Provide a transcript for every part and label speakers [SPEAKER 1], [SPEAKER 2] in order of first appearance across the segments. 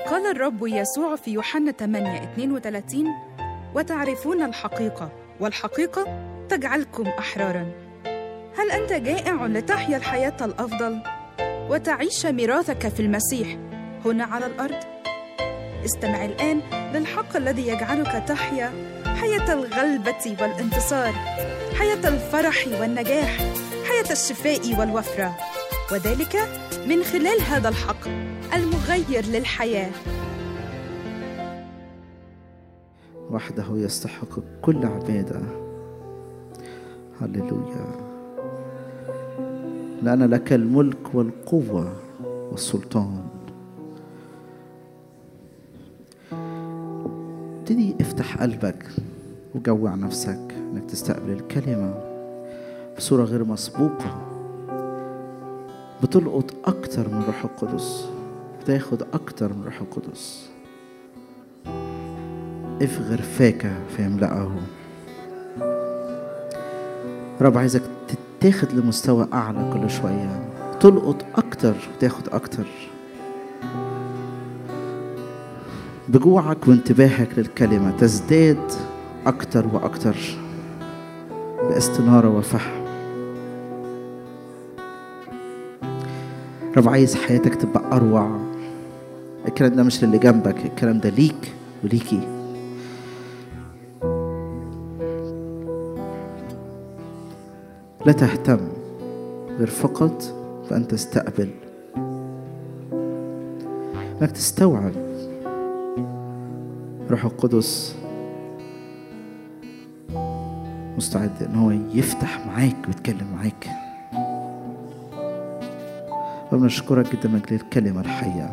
[SPEAKER 1] قال الرب يسوع في يوحنا 8 32 وتعرفون الحقيقة والحقيقة تجعلكم أحرارا هل أنت جائع لتحيا الحياة الأفضل وتعيش ميراثك في المسيح هنا على الأرض؟ استمع الآن للحق الذي يجعلك تحيا حياة الغلبة والانتصار حياة الفرح والنجاح حياة الشفاء والوفرة وذلك من خلال هذا الحق المغير للحياة
[SPEAKER 2] وحده يستحق كل عبادة هللويا لأن لك الملك والقوة والسلطان ابتدي افتح قلبك وجوع نفسك انك تستقبل الكلمة بصورة غير مسبوقة بتلقط أكتر من روح القدس بتاخد أكتر من روح القدس افغر فاك فيملأه رب عايزك تتاخد لمستوى أعلى كل شوية تلقط أكتر وتاخد أكتر بجوعك وانتباهك للكلمة تزداد أكتر وأكتر باستنارة وفهم رب عايز حياتك تبقى أروع الكلام ده مش للي جنبك الكلام ده ليك وليكي لا تهتم غير فقط بأن تستقبل انك تستوعب روح القدس مستعد ان هو يفتح معاك ويتكلم معاك وبنشكرك جدا من اجل الكلمه الحيه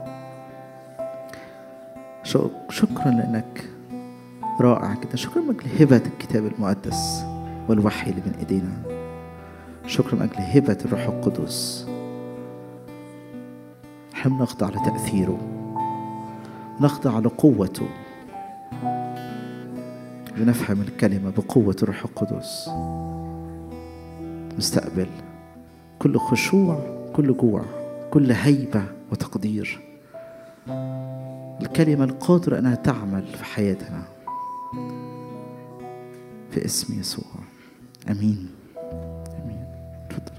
[SPEAKER 2] شكرا لانك رائع جدا شكرا من اجل هبه الكتاب المقدس والوحي اللي بين ايدينا شكرا من اجل هبه الروح القدس احنا بنخضع لتاثيره نخضع لقوته بنفهم الكلمة بقوة الروح القدس نستقبل كل خشوع كل جوع كل هيبة وتقدير الكلمة القادرة أنها تعمل في حياتنا في اسم يسوع أمين أمين تفضل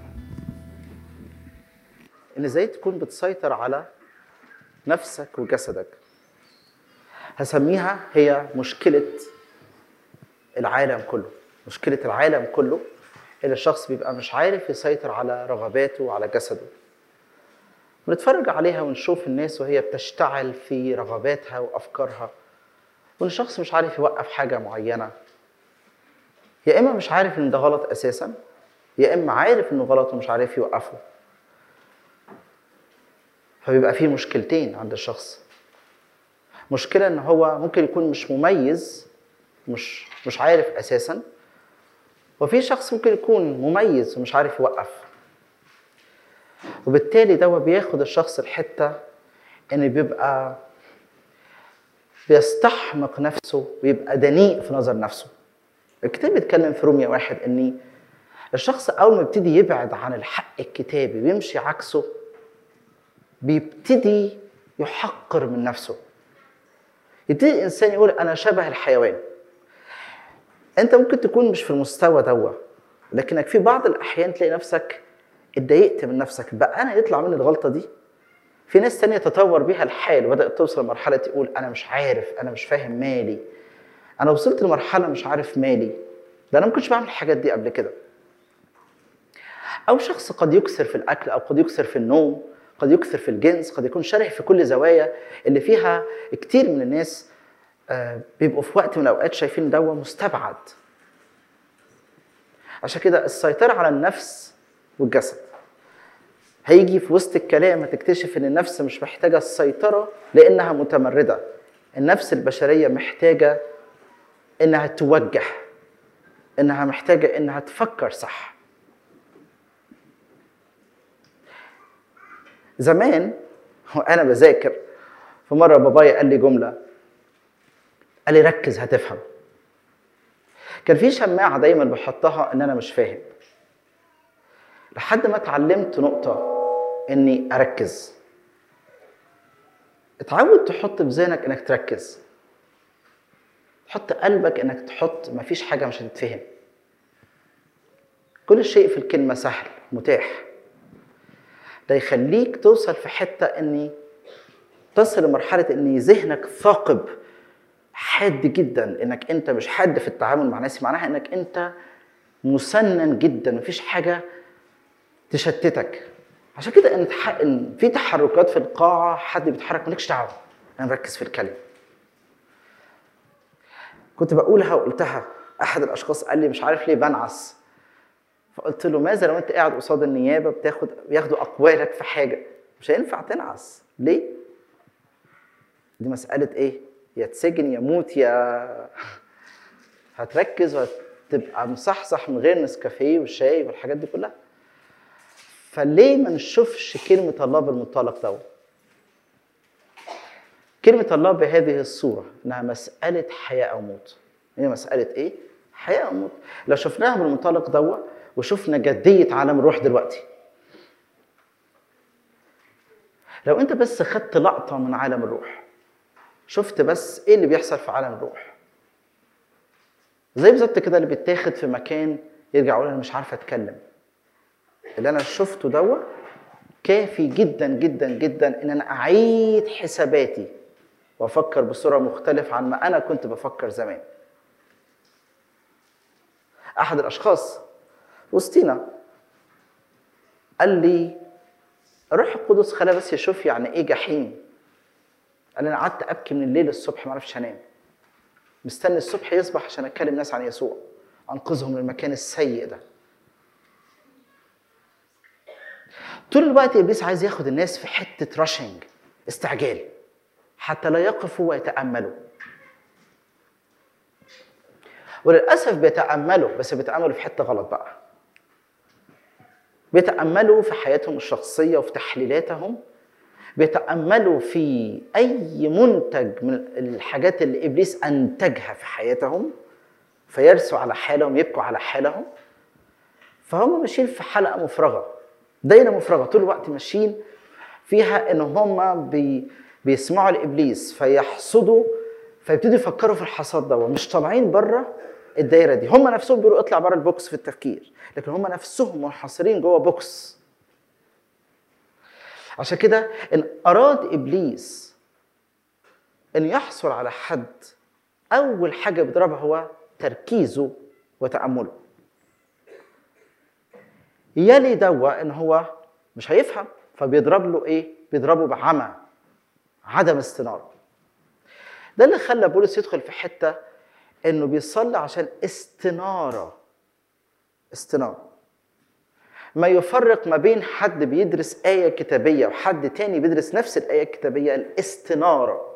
[SPEAKER 3] ان ازاي تكون بتسيطر على نفسك وجسدك هسميها هي مشكلة العالم كله مشكلة العالم كله إن الشخص بيبقى مش عارف يسيطر على رغباته وعلى جسده ونتفرج عليها ونشوف الناس وهي بتشتعل في رغباتها وأفكارها وإن الشخص مش عارف يوقف حاجة معينة يا إما مش عارف إن ده غلط أساسا يا إما عارف إنه غلط ومش عارف يوقفه فبيبقى فيه مشكلتين عند الشخص مشكلة إن هو ممكن يكون مش مميز مش مش عارف أساسا وفي شخص ممكن يكون مميز ومش عارف يوقف وبالتالي ده بياخد الشخص الحتة إن بيبقى بيستحمق نفسه ويبقى دنيء في نظر نفسه الكتاب بيتكلم في رومية واحد إن الشخص أول ما يبتدي يبعد عن الحق الكتابي ويمشي عكسه بيبتدي يحقر من نفسه يبتدي الانسان يقول انا شبه الحيوان انت ممكن تكون مش في المستوى دوا لكنك في بعض الاحيان تلاقي نفسك اتضايقت من نفسك بقى انا يطلع مني الغلطه دي في ناس تانية تطور بيها الحال وبدات توصل لمرحله تقول انا مش عارف انا مش فاهم مالي انا وصلت لمرحله مش عارف مالي ده انا ما كنتش بعمل الحاجات دي قبل كده او شخص قد يكثر في الاكل او قد يكثر في النوم قد يكثر في الجنس قد يكون شره في كل زوايا اللي فيها كتير من الناس بيبقوا في وقت من الاوقات شايفين دوا مستبعد عشان كده السيطره على النفس والجسد هيجي في وسط الكلام هتكتشف ان النفس مش محتاجه السيطره لانها متمرده النفس البشريه محتاجه انها توجه انها محتاجه انها تفكر صح زمان وانا بذاكر فمره بابايا قال لي جمله قال لي ركز هتفهم كان في شماعه دايما بحطها ان انا مش فاهم لحد ما اتعلمت نقطه اني اركز اتعود تحط في ذهنك انك تركز تحط قلبك انك تحط مفيش حاجه مش هتتفهم كل شيء في الكلمه سهل متاح ده يخليك توصل في حته اني تصل لمرحله ان ذهنك ثاقب حاد جدا انك انت مش حاد في التعامل مع الناس معناها انك انت مسنن جدا مفيش حاجه تشتتك عشان كده ان تح- إن في تحركات في القاعه حد بيتحرك مالكش دعوه انا مركز في الكلمه كنت بقولها وقلتها احد الاشخاص قال لي مش عارف ليه بنعس فقلت له ماذا لو انت قاعد قصاد النيابه بتاخد بياخدوا اقوالك في حاجه مش هينفع تنعس ليه دي مساله ايه يا تسجن يا موت يا هتركز وهتبقى مصحصح من غير نسكافيه والشاي والحاجات دي كلها فليه ما نشوفش كلمة الله بالمنطلق دوت كلمة الله بهذه الصورة إنها مسألة حياة أو موت هي مسألة إيه؟ حياة أو موت لو شفناها بالمنطلق دوت وشفنا جدية عالم الروح دلوقتي لو أنت بس خدت لقطة من عالم الروح شفت بس إيه اللي بيحصل في عالم الروح زي بالظبط كده اللي بيتاخد في مكان يرجع يقول أنا مش عارف أتكلم اللي انا شفته دوا كافي جدا جدا جدا ان انا اعيد حساباتي وافكر بصوره مختلفه عن ما انا كنت بفكر زمان احد الاشخاص وسطينا قال لي الروح القدس خلاه بس يشوف يعني ايه جحيم قال انا قعدت ابكي من الليل الصبح ما عرفش انام مستني الصبح يصبح عشان اتكلم ناس عن يسوع انقذهم من المكان السيء ده طول الوقت ابليس عايز ياخد الناس في حته راشنج استعجال حتى لا يقفوا ويتاملوا وللاسف بيتاملوا بس بيتاملوا في حته غلط بقى بيتاملوا في حياتهم الشخصيه وفي تحليلاتهم بيتاملوا في اي منتج من الحاجات اللي ابليس انتجها في حياتهم فيرسوا على حالهم يبكوا على حالهم فهم ماشيين في حلقه مفرغه دايره مفرغه طول الوقت ماشيين فيها ان هم بي بيسمعوا لابليس فيحصدوا فيبتدوا يفكروا في الحصاد ده مش طالعين بره الدايره دي هم نفسهم بيقولوا اطلع بره البوكس في التفكير لكن هم نفسهم منحصرين جوه بوكس عشان كده ان اراد ابليس ان يحصل على حد اول حاجه بيضربها هو تركيزه وتامله يلي دوا ان هو مش هيفهم فبيضرب له ايه بيضربه بعمى عدم استناره ده اللي خلى بولس يدخل في حته انه بيصلي عشان استناره استناره ما يفرق ما بين حد بيدرس آية كتابية وحد تاني بيدرس نفس الآية الكتابية الاستنارة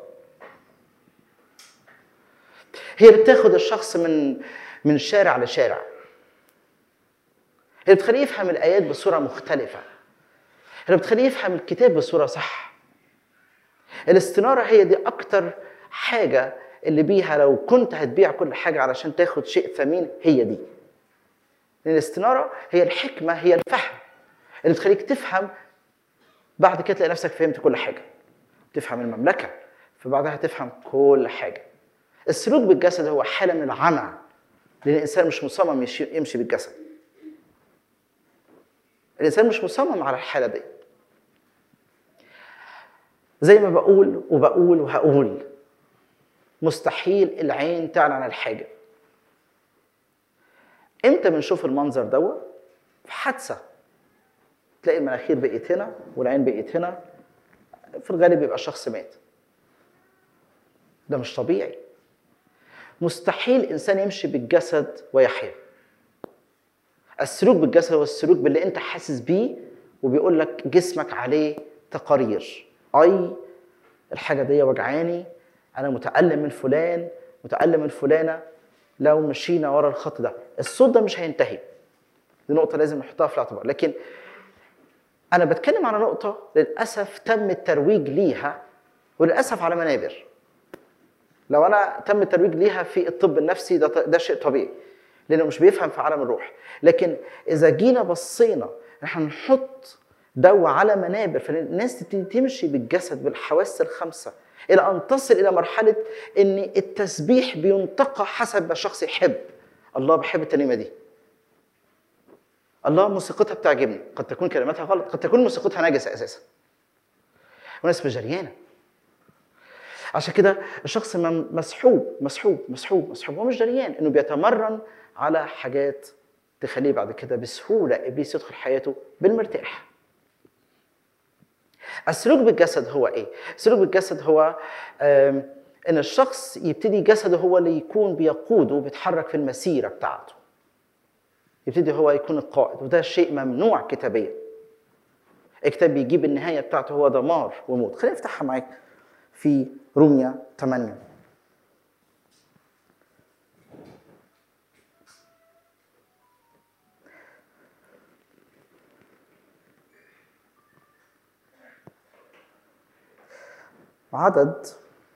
[SPEAKER 3] هي اللي بتاخد الشخص من من شارع لشارع اللي بتخليه يفهم الآيات بصورة مختلفة اللي بتخليه يفهم الكتاب بصورة صح الاستنارة هي دي أكتر حاجة اللي بيها لو كنت هتبيع كل حاجة علشان تاخد شيء ثمين هي دي لأن الاستنارة هي الحكمة هي الفهم اللي بتخليك تفهم بعد كده تلاقي نفسك فهمت كل حاجة تفهم المملكة فبعدها تفهم كل حاجة السلوك بالجسد هو حالة من العمى لأن الإنسان مش مصمم يمشي, يمشي بالجسد الإنسان مش مصمم على الحالة دي زي ما بقول وبقول وهقول مستحيل العين تعلن عن الحاجة امتى بنشوف المنظر دوت في حادثة تلاقي المناخير بقيت هنا والعين بقيت هنا في الغالب بيبقى الشخص مات ده مش طبيعي مستحيل انسان يمشي بالجسد ويحيا السلوك بالجسد هو السلوك باللي انت حاسس بيه وبيقول لك جسمك عليه تقارير اي الحاجه دي وجعاني انا متالم من فلان متالم من فلانه لو مشينا ورا الخط ده الصوت ده مش هينتهي دي نقطه لازم نحطها في الاعتبار لكن انا بتكلم على نقطه للاسف تم الترويج ليها وللاسف على منابر لو انا تم الترويج ليها في الطب النفسي ده ده شيء طبيعي لانه مش بيفهم في عالم الروح لكن اذا جينا بصينا احنا نحط دوا على منابر فالناس تبتدي تمشي بالجسد بالحواس الخمسه الى ان تصل الى مرحله ان التسبيح بينتقى حسب ما الشخص يحب الله بحب الترنيمه دي الله موسيقتها بتعجبني قد تكون كلماتها غلط قد تكون موسيقتها نجسه اساسا وناس مش جريانه عشان كده الشخص م- مسحوب مسحوب مسحوب مسحوب هو مش دريان انه بيتمرن على حاجات تخليه بعد كده بسهوله ابليس يدخل حياته بالمرتاح السلوك بالجسد هو ايه؟ السلوك بالجسد هو آم، ان الشخص يبتدي جسده هو اللي يكون بيقوده وبيتحرك في المسيره بتاعته. يبتدي هو يكون القائد وده شيء ممنوع كتابيا. الكتاب بيجيب النهايه بتاعته هو دمار وموت. خلينا نفتحها معاك في روميا 8 عدد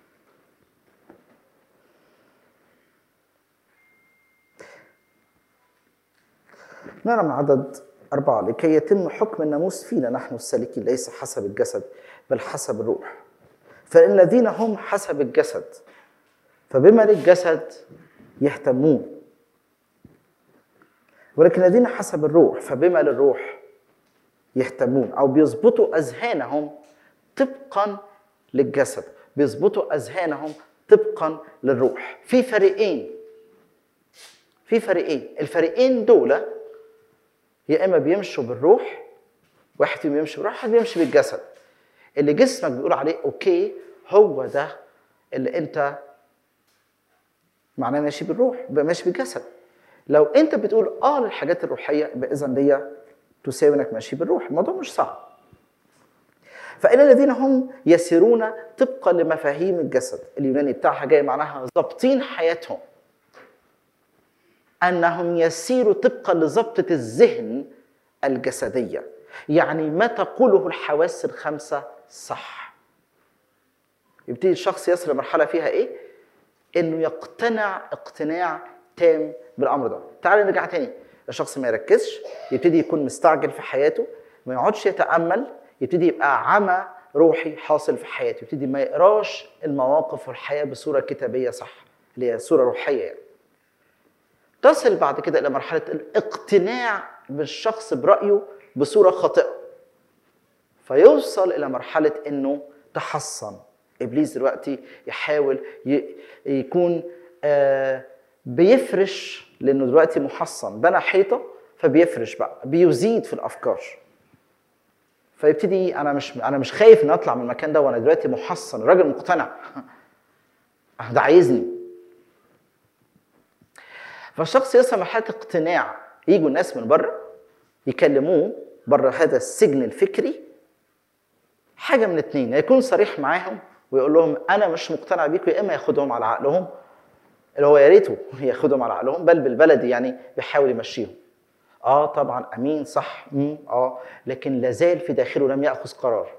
[SPEAKER 3] نرى من عدد أربعة لكي يتم حكم الناموس فينا نحن السالكين ليس حسب الجسد بل حسب الروح فإن الذين هم حسب الجسد فبما للجسد يهتمون ولكن الذين حسب الروح فبما للروح يهتمون أو بيظبطوا أذهانهم طبقا للجسد بيظبطوا أذهانهم طبقا للروح في فريقين في فريقين الفريقين دول يا اما بيمشوا بالروح واحد فيهم يمشي بالروح واحد بيمشي بالجسد اللي جسمك بيقول عليه اوكي هو ده اللي انت معناه ماشي بالروح يبقى ماشي بالجسد لو انت بتقول اه للحاجات الروحيه يبقى اذا دي تساوي انك ماشي بالروح الموضوع مش صعب فإن الذين هم يسيرون طبقا لمفاهيم الجسد اليوناني بتاعها جاي معناها ضابطين حياتهم انهم يسيروا طبقا لضبطه الذهن الجسديه يعني ما تقوله الحواس الخمسه صح يبتدي الشخص يصل لمرحله فيها ايه انه يقتنع اقتناع تام بالامر ده تعال نرجع تاني الشخص ما يركزش يبتدي يكون مستعجل في حياته ما يقعدش يتامل يبتدي يبقى عمى روحي حاصل في حياته يبتدي ما يقراش المواقف والحياه بصوره كتابيه صح اللي هي صوره روحيه يعني. تصل بعد كده الى مرحله الاقتناع بالشخص برايه بصوره خاطئه فيوصل الى مرحله انه تحصن ابليس دلوقتي يحاول ي- يكون آه، بيفرش لانه دلوقتي محصن بنى حيطه فبيفرش بقى بيزيد في الافكار فيبتدي انا مش انا مش خايف ان اطلع من المكان ده وانا دلوقتي محصن راجل مقتنع ده عايزني فالشخص يصل مرحله اقتناع يجوا الناس من بره يكلموه بره هذا السجن الفكري حاجه من اتنين يا يكون صريح معاهم ويقول لهم انا مش مقتنع بيكم يا اما ياخدهم على عقلهم اللي هو يا ريته ياخدهم على عقلهم بل بالبلدي يعني بيحاول يمشيهم اه طبعا امين صح مم اه لكن لازال في داخله لم ياخذ قرار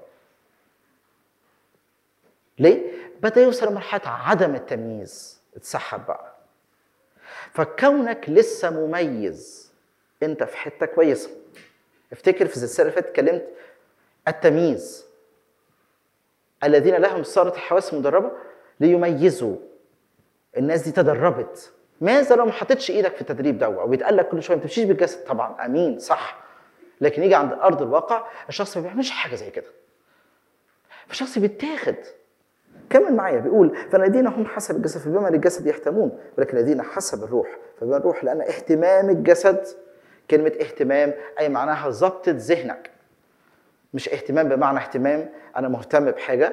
[SPEAKER 3] ليه بدا يوصل لمرحله عدم التمييز اتسحب بقى فكونك لسه مميز انت في حته كويسه افتكر في السلسله اللي فاتت اتكلمت التمييز الذين لهم صارت الحواس مدربه ليميزوا الناس دي تدربت ماذا لو ما حطيتش ايدك في التدريب ده وبيتقال لك كل شويه ما تمشيش بالجسد طبعا امين صح لكن يجي عند ارض الواقع الشخص ما بيعملش حاجه زي كده فالشخص بيتاخد كمل معايا بيقول فالذين هم حسب الجسد فبما للجسد يهتمون ولكن الذين حسب الروح فبما الروح لان اهتمام الجسد كلمه اهتمام اي معناها ضبطه ذهنك مش اهتمام بمعنى اهتمام انا مهتم بحاجه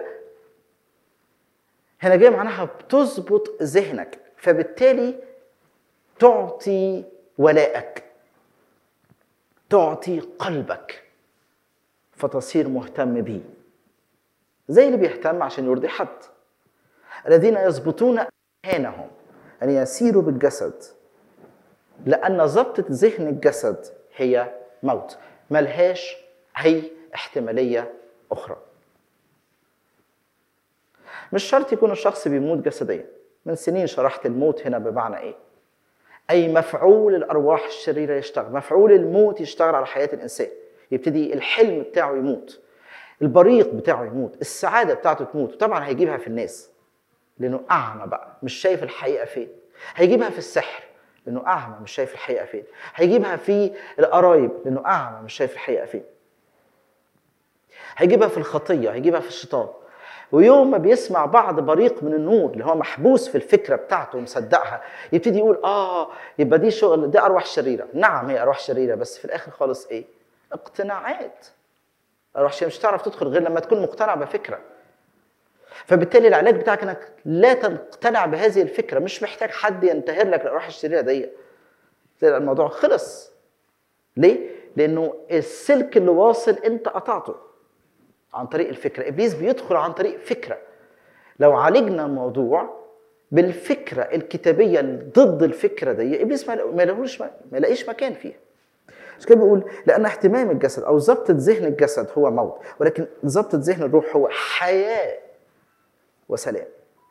[SPEAKER 3] هنا جاي معناها بتظبط ذهنك فبالتالي تعطي ولائك تعطي قلبك فتصير مهتم به زي اللي بيهتم عشان يرضي حد الذين يضبطون اذهانهم ان يسيروا بالجسد لان ضبطه ذهن الجسد هي موت ملهاش اي احتماليه اخرى مش شرط يكون الشخص بيموت جسديا من سنين شرحت الموت هنا بمعنى ايه اي مفعول الارواح الشريره يشتغل مفعول الموت يشتغل على حياه الانسان يبتدي الحلم بتاعه يموت البريق بتاعه يموت السعاده بتاعته تموت وطبعا هيجيبها في الناس لانه اعمى بقى مش شايف الحقيقه فين هيجيبها في السحر لانه اعمى مش شايف الحقيقه فين هيجيبها في القرايب لانه اعمى مش شايف الحقيقه فين هيجيبها في الخطيه هيجيبها في الشيطان ويوم ما بيسمع بعض بريق من النور اللي هو محبوس في الفكره بتاعته ومصدقها يبتدي يقول اه يبقى دي شغل دي ارواح شريره نعم هي ارواح شريره بس في الاخر خالص ايه اقتناعات ارواح شريره مش هتعرف تدخل غير لما تكون مقتنع بفكره فبالتالي العلاج بتاعك انك لا تقتنع بهذه الفكره مش محتاج حد ينتهر لك الارواح الشريره دي الموضوع خلص ليه لانه السلك اللي واصل انت قطعته عن طريق الفكره ابليس بيدخل عن طريق فكره لو عالجنا الموضوع بالفكره الكتابيه اللي ضد الفكره دي ابليس ما ما لهوش ما يلاقيش مكان فيها مش كده بيقول لان اهتمام الجسد او ضبط ذهن الجسد هو موت ولكن ضبط ذهن الروح هو حياه وسلام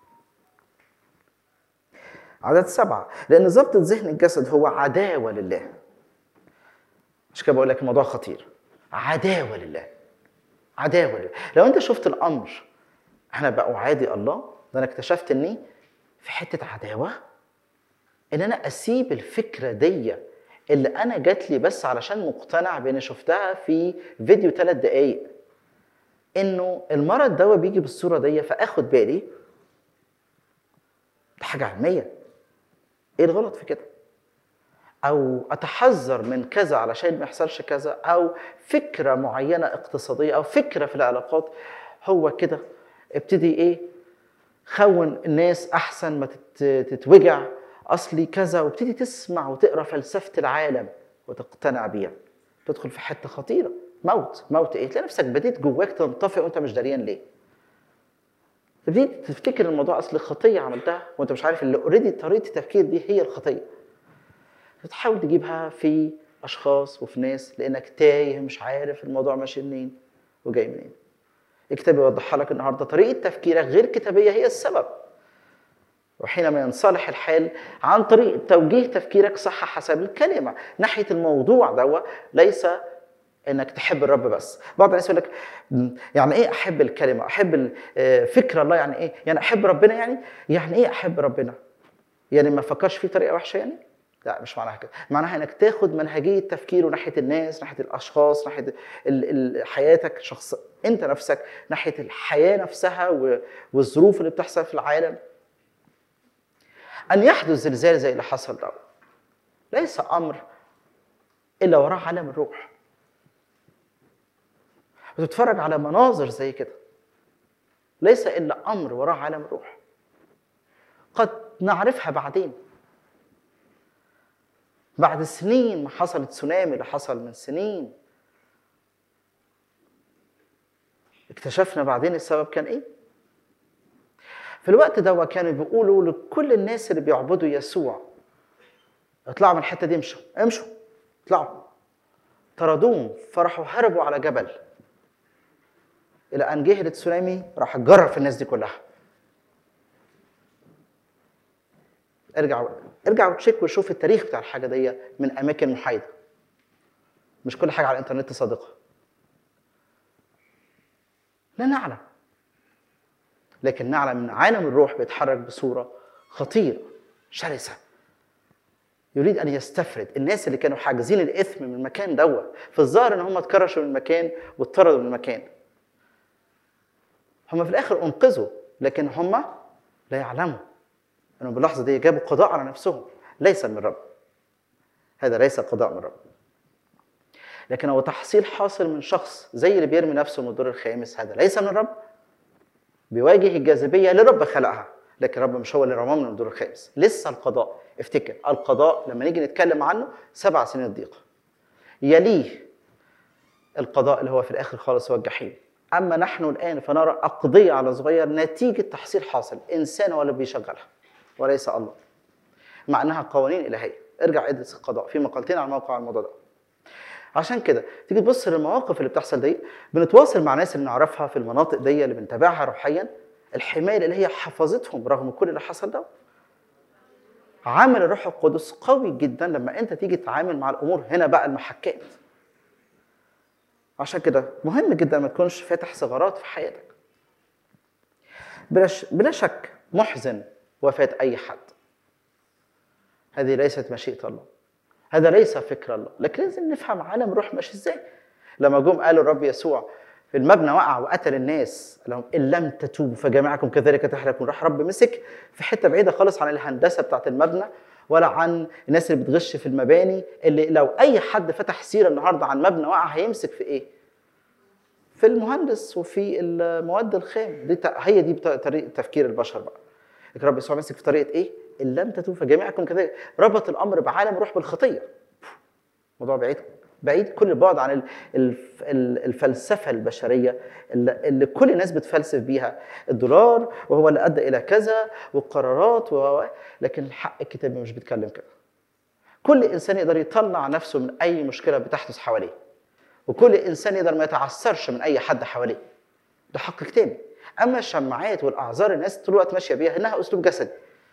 [SPEAKER 3] عدد سبعة لأن ضبط ذهن الجسد هو عداوة لله مش كده بقول لك الموضوع خطير عداوة لله عداوة لله لو أنت شفت الأمر أنا بقى أعادي الله ده أنا اكتشفت إني في حتة عداوة إن أنا أسيب الفكرة دي اللي أنا جات لي بس علشان مقتنع بإني شفتها في فيديو ثلاث دقايق انه المرض ده بيجي بالصوره دي فاخد بالي ده حاجه علميه ايه الغلط في كده او اتحذر من كذا علشان ما يحصلش كذا او فكره معينه اقتصاديه او فكره في العلاقات هو كده ابتدي ايه خون الناس احسن ما تتوجع اصلي كذا وابتدي تسمع وتقرا فلسفه العالم وتقتنع بيها تدخل في حته خطيره موت موت ايه تلاقي نفسك بديت جواك تنطفئ وانت مش دريان ليه تبتدي تفتكر الموضوع اصل خطيه عملتها وانت مش عارف اللي اوريدي طريقه التفكير دي هي الخطيه بتحاول تجيبها في اشخاص وفي ناس لانك تايه مش عارف الموضوع ماشي منين وجاي منين الكتاب يوضحها لك النهارده طريقه تفكيرك غير كتابيه هي السبب وحينما ينصلح الحال عن طريق توجيه تفكيرك صح حسب الكلمه ناحيه الموضوع ده ليس انك تحب الرب بس بعض الناس يقول لك يعني ايه احب الكلمه احب فكر الله يعني ايه يعني احب ربنا يعني يعني ايه احب ربنا يعني ما فكرش فيه طريقه وحشه يعني لا مش معناها كده معناها انك تاخد منهجيه تفكيره ناحيه الناس ناحيه الاشخاص ناحيه ال ال حياتك شخص انت نفسك ناحيه الحياه نفسها والظروف اللي بتحصل في العالم ان يحدث زلزال زي اللي حصل ده ليس امر الا وراه عالم الروح وتتفرج على مناظر زي كده ليس الا امر وراه عالم الروح قد نعرفها بعدين بعد سنين ما حصل التسونامي اللي حصل من سنين اكتشفنا بعدين السبب كان ايه في الوقت ده كانوا بيقولوا لكل الناس اللي بيعبدوا يسوع اطلعوا من الحته دي امشوا امشوا اطلعوا طردوهم فراحوا هربوا على جبل الى ان جه التسونامي راح جرر في الناس دي كلها ارجع ارجع وتشيك وشوف التاريخ بتاع الحاجه دي من اماكن محايده مش كل حاجه على الانترنت صادقه لا نعلم لكن نعلم ان عالم الروح بيتحرك بصوره خطيره شرسه يريد ان يستفرد الناس اللي كانوا حاجزين الاثم من المكان دوت في الظاهر ان هم اتكرشوا من المكان واتطردوا من المكان هم في الاخر انقذوا لكن هم لا يعلموا انهم باللحظه دي جابوا قضاء على نفسهم ليس من الرب هذا ليس قضاء من الرب لكن هو تحصيل حاصل من شخص زي اللي بيرمي نفسه من الدور الخامس هذا ليس من الرب بيواجه الجاذبيه اللي الرب خلقها لكن الرب مش هو اللي رماه من الدور الخامس لسه القضاء افتكر القضاء لما نيجي نتكلم عنه سبع سنين ضيقه يليه القضاء اللي هو في الاخر خالص هو الجحيم اما نحن الان فنرى اقضيه على صغير نتيجه تحصيل حاصل انسان هو اللي بيشغلها وليس الله مع انها قوانين الهيه ارجع ادرس القضاء في مقالتين على الموقع على الموضوع ده عشان كده تيجي تبص للمواقف اللي بتحصل دي بنتواصل مع ناس اللي نعرفها في المناطق دي اللي بنتابعها روحيا الحمايه اللي هي حفظتهم رغم كل اللي حصل ده عامل الروح القدس قوي جدا لما انت تيجي تتعامل مع الامور هنا بقى المحكات عشان كده مهم جدا ما تكونش فاتح ثغرات في حياتك بلا, ش... بلا شك محزن وفاة أي حد هذه ليست مشيئة الله هذا ليس فكر الله لكن لازم نفهم عالم الروح ماشي ازاي لما جم قالوا الرب يسوع في المبنى وقع وقتل الناس قال لهم ان لم تتوبوا فجميعكم كذلك تحرقون راح رب مسك في حته بعيده خالص عن الهندسه بتاعت المبنى ولا عن الناس اللي بتغش في المباني اللي لو اي حد فتح سيره النهارده عن مبنى وقع هيمسك في ايه؟ في المهندس وفي المواد الخام دي ت- هي دي بتا- طريقه تفكير البشر بقى لكن رب يسوع مسك في طريقه ايه؟ ان لم تتوبوا فجميعكم كذلك ربط الامر بعالم الروح بالخطيه موضوع بعيد بعيد كل البعد عن ال- الف- ال- الفلسفه البشريه اللي اللي كل الناس بتفلسف بيها الدولار وهو اللي ادى الى كذا والقرارات و لكن الحق الكتابي مش بيتكلم كده كل انسان يقدر يطلع نفسه من اي مشكله بتحدث حواليه وكل انسان يقدر ما يتعثرش من اي حد حواليه ده حق كتابي اما الشماعات والاعذار الناس طول الوقت ماشيه بيها انها اسلوب جسدي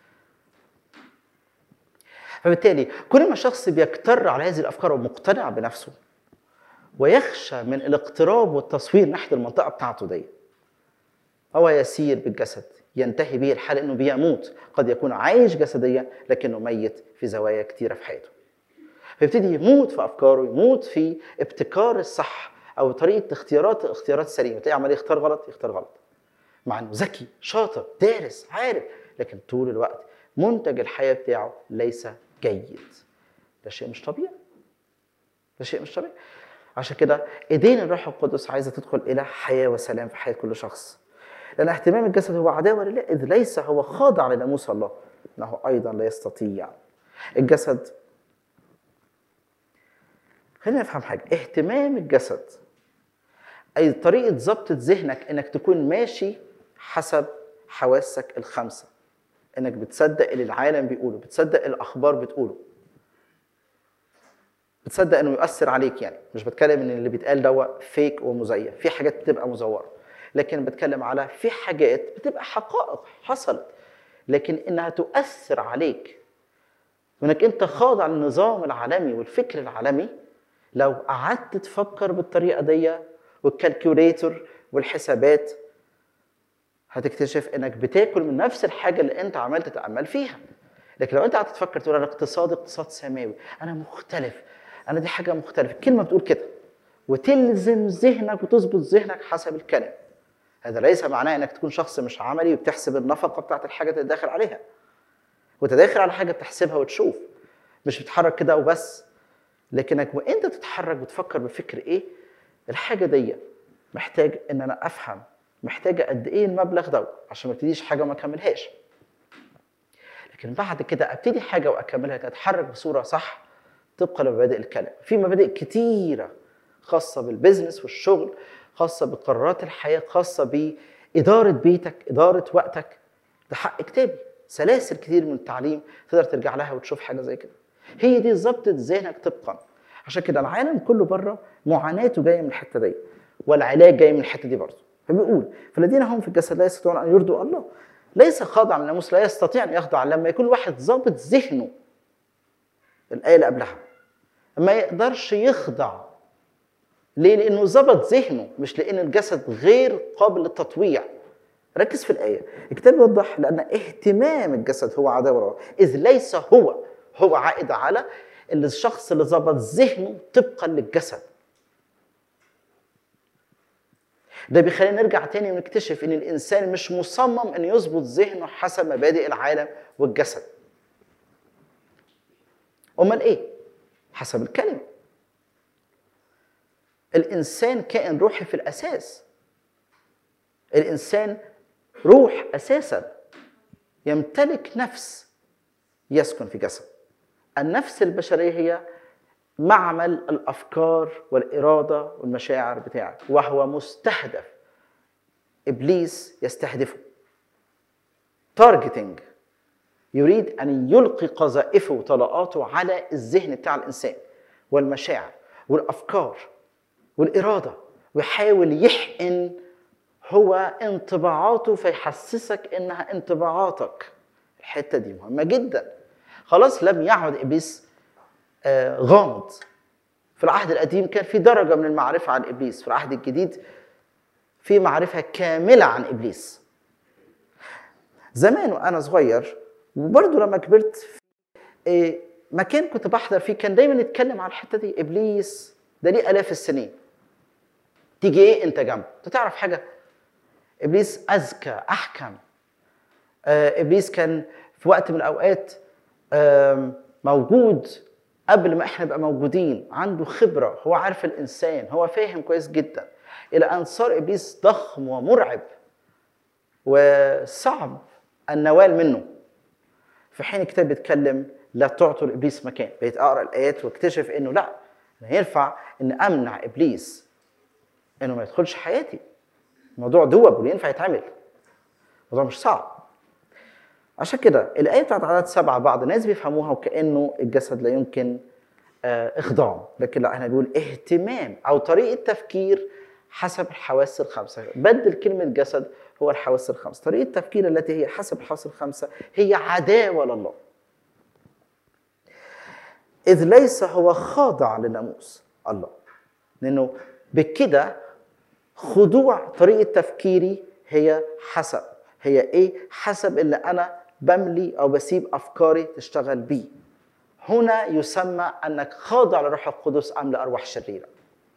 [SPEAKER 3] فبالتالي كل ما شخص بيكتر على هذه الافكار ومقتنع بنفسه ويخشى من الاقتراب والتصوير ناحيه المنطقه بتاعته دي هو يسير بالجسد ينتهي به الحال انه بيموت قد يكون عايش جسديا لكنه ميت في زوايا كتيره في حياته فيبتدي يموت في افكاره يموت في ابتكار الصح او طريقه اختيارات الاختيارات السليمه تلاقيه عمال يختار غلط يختار غلط مع انه ذكي شاطر دارس عارف لكن طول الوقت منتج الحياه بتاعه ليس جيد ده شيء مش طبيعي ده شيء مش طبيعي عشان كده ايدين الروح القدس عايزه تدخل الى حياه وسلام في حياه كل شخص لان اهتمام الجسد هو عداوه لله اذ ليس هو خاضع لناموس الله انه ايضا لا يستطيع الجسد خلينا نفهم حاجه اهتمام الجسد اي طريقه ضبط ذهنك انك تكون ماشي حسب حواسك الخمسه انك بتصدق اللي العالم بيقوله بتصدق الاخبار بتقوله بتصدق انه يؤثر عليك يعني مش بتكلم ان اللي بيتقال ده فيك ومزيف في حاجات بتبقى مزوره لكن بتكلم على في حاجات بتبقى حقائق حصلت لكن انها تؤثر عليك وانك انت خاضع للنظام العالمي والفكر العالمي لو قعدت تفكر بالطريقه دي والكالكوليتر والحسابات هتكتشف انك بتاكل من نفس الحاجه اللي انت عمال تتامل فيها لكن لو انت قعدت تفكر تقول انا اقتصاد اقتصاد سماوي انا مختلف انا دي حاجه مختلفه الكلمه بتقول كده وتلزم ذهنك وتظبط ذهنك حسب الكلام هذا ليس معناه انك تكون شخص مش عملي وبتحسب النفقه بتاعت الحاجه اللي داخل عليها وانت داخل على حاجه بتحسبها وتشوف مش بتتحرك كده وبس لكنك وانت تتحرك بتفكر بفكر ايه الحاجه دي محتاج ان انا افهم محتاجه قد ايه المبلغ ده عشان ما ابتديش حاجه وما اكملهاش لكن بعد كده ابتدي حاجه واكملها اتحرك بصوره صح طبقا لمبادئ الكلام في مبادئ كتيره خاصه بالبزنس والشغل خاصه بقرارات الحياه خاصه باداره بيتك اداره وقتك ده حق كتابي سلاسل كتير من التعليم تقدر ترجع لها وتشوف حاجه زي كده هي دي ظبطة ذهنك طبقا عشان كده العالم كله بره معاناته جايه من الحته دي والعلاج جاي من الحته دي برضه فبيقول فالذين هم في الجسد لا يستطيعون ان يرضوا الله ليس خاضع للناموس لا يستطيع ان يخضع لما يكون واحد ظابط ذهنه الايه اللي قبلها ما يقدرش يخضع ليه؟ لانه ظبط ذهنه مش لان الجسد غير قابل للتطويع ركز في الايه الكتاب يوضح لان اهتمام الجسد هو عداوه اذ ليس هو هو عائد على اللي الشخص اللي ظبط ذهنه طبقا للجسد ده بيخلينا نرجع تاني ونكتشف ان الانسان مش مصمم ان يظبط ذهنه حسب مبادئ العالم والجسد امال ايه حسب الكلمه الانسان كائن روحي في الاساس الانسان روح اساسا يمتلك نفس يسكن في جسد النفس البشريه هي معمل الافكار والاراده والمشاعر بتاعك وهو مستهدف ابليس يستهدفه تارجتنج يريد ان يلقي قذائفه وطلقاته على الذهن بتاع الانسان والمشاعر والافكار والاراده ويحاول يحقن هو انطباعاته فيحسسك انها انطباعاتك الحته دي مهمه جدا خلاص لم يعد ابليس آه، غامض في في العهد القديم كان في درجه من المعرفه عن ابليس في العهد الجديد في معرفه كامله عن ابليس زمان وانا صغير وبرضه لما كبرت إيه مكان كنت بحضر فيه كان دايما يتكلم عن الحته دي ابليس ده ليه الاف السنين تيجي ايه انت جنبه انت تعرف حاجه ابليس اذكى احكم آه ابليس كان في وقت من الاوقات آه موجود قبل ما احنا نبقى موجودين عنده خبره هو عارف الانسان هو فاهم كويس جدا الى ان صار ابليس ضخم ومرعب وصعب النوال منه في حين الكتاب بيتكلم لا تعطوا لابليس مكان بقيت اقرا الايات واكتشف انه لا أنا ينفع ان امنع ابليس انه ما يدخلش حياتي الموضوع دوب ينفع يتعمل الموضوع مش صعب عشان كده الآية بتاعت عدد سبعة بعض الناس بيفهموها وكأنه الجسد لا يمكن آه، إخضاعه لكن لا احنا بيقول اهتمام أو طريقة تفكير حسب الحواس الخمسة بدل كلمة جسد هو الحواس الخمسة طريقة التفكير التي هي حسب الحواس الخمسة هي عداوة لله إذ ليس هو خاضع لناموس الله لأنه بكده خضوع طريقة تفكيري هي حسب هي ايه حسب اللي انا بملي او بسيب افكاري تشتغل بيه هنا يسمى انك خاضع للروح القدس ام لارواح شريره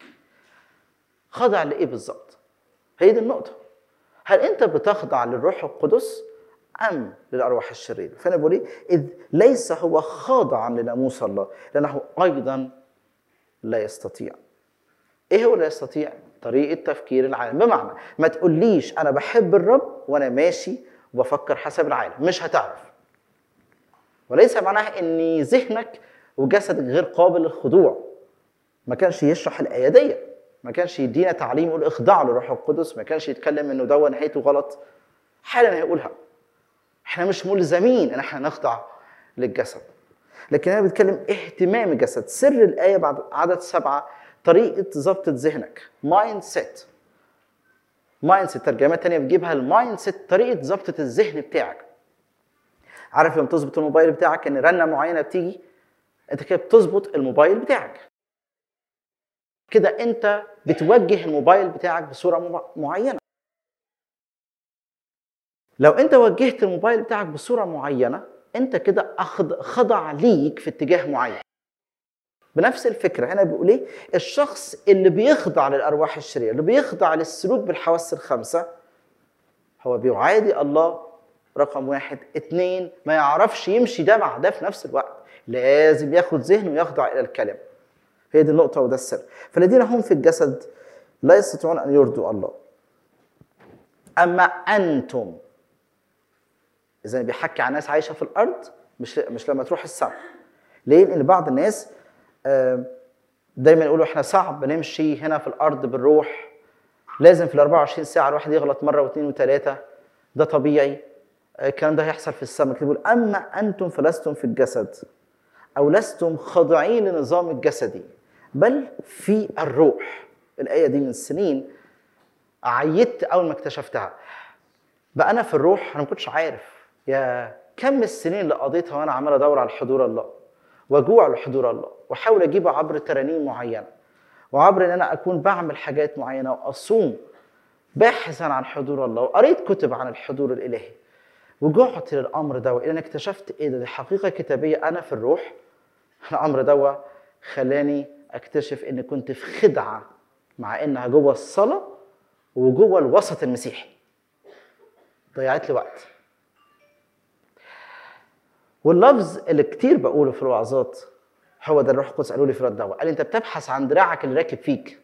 [SPEAKER 3] خاضع لايه بالظبط هي دي النقطه هل انت بتخضع للروح القدس ام للارواح الشريره فانا بقول ايه اذ ليس هو خاضعا لناموس الله لانه ايضا لا يستطيع ايه هو لا يستطيع طريقه تفكير العالم بمعنى ما تقوليش انا بحب الرب وانا ماشي وبفكر حسب العالم مش هتعرف وليس معناها ان ذهنك وجسدك غير قابل للخضوع ما كانش يشرح الايه دي ما كانش يدينا تعليم يقول اخضعوا للروح القدس ما كانش يتكلم انه ده نهايته غلط حالا هيقولها احنا مش ملزمين ان احنا نخضع للجسد لكن انا بتكلم اهتمام الجسد سر الايه بعد عدد سبعه طريقه ظبط ذهنك مايند سيت مايند سيت ترجمات تانية بتجيبها المايند سيت طريقه ظبطه الذهن بتاعك عارف لما تظبط الموبايل بتاعك ان رنه معينه بتيجي انت كده بتظبط الموبايل بتاعك كده انت بتوجه الموبايل بتاعك بصوره مم- معينه لو انت وجهت الموبايل بتاعك بصوره معينه انت كده أخض خضع ليك في اتجاه معين بنفس الفكره هنا بيقول ايه الشخص اللي بيخضع للارواح الشريره اللي بيخضع للسلوك بالحواس الخمسه هو بيعادي الله رقم واحد اتنين ما يعرفش يمشي ده مع ده في نفس الوقت لازم ياخد ذهنه ويخضع الى الكلمه هي دي النقطه وده السر فالذين هم في الجسد لا يستطيعون ان يرضوا الله اما انتم اذا بيحكي عن ناس عايشه في الارض مش مش لما تروح السماء ليه لان بعض الناس آه، دايما يقولوا احنا صعب نمشي هنا في الارض بالروح لازم في ال 24 ساعه الواحد يغلط مره واثنين وثلاثه ده طبيعي آه، الكلام ده هيحصل في السماء كده بيقول اما انتم فلستم في الجسد او لستم خاضعين للنظام الجسدي بل في الروح الايه دي من سنين عيدت اول ما اكتشفتها بقى انا في الروح انا ما كنتش عارف يا كم السنين اللي قضيتها وانا عمال ادور على حضور الله واجوع لحضور الله واحاول اجيبه عبر ترانيم معينه وعبر ان انا اكون بعمل حاجات معينه واصوم باحثا عن حضور الله وقريت كتب عن الحضور الالهي وجعت للامر ده لان اكتشفت ايه ده دي حقيقه كتابيه انا في الروح الامر ده خلاني اكتشف ان كنت في خدعه مع انها جوه الصلاه وجوه الوسط المسيحي ضيعت لي وقت واللفظ اللي كتير بقوله في الوعظات هو ده الروح القدس قالوا لي في الرد قال لي انت بتبحث عن دراعك اللي راكب فيك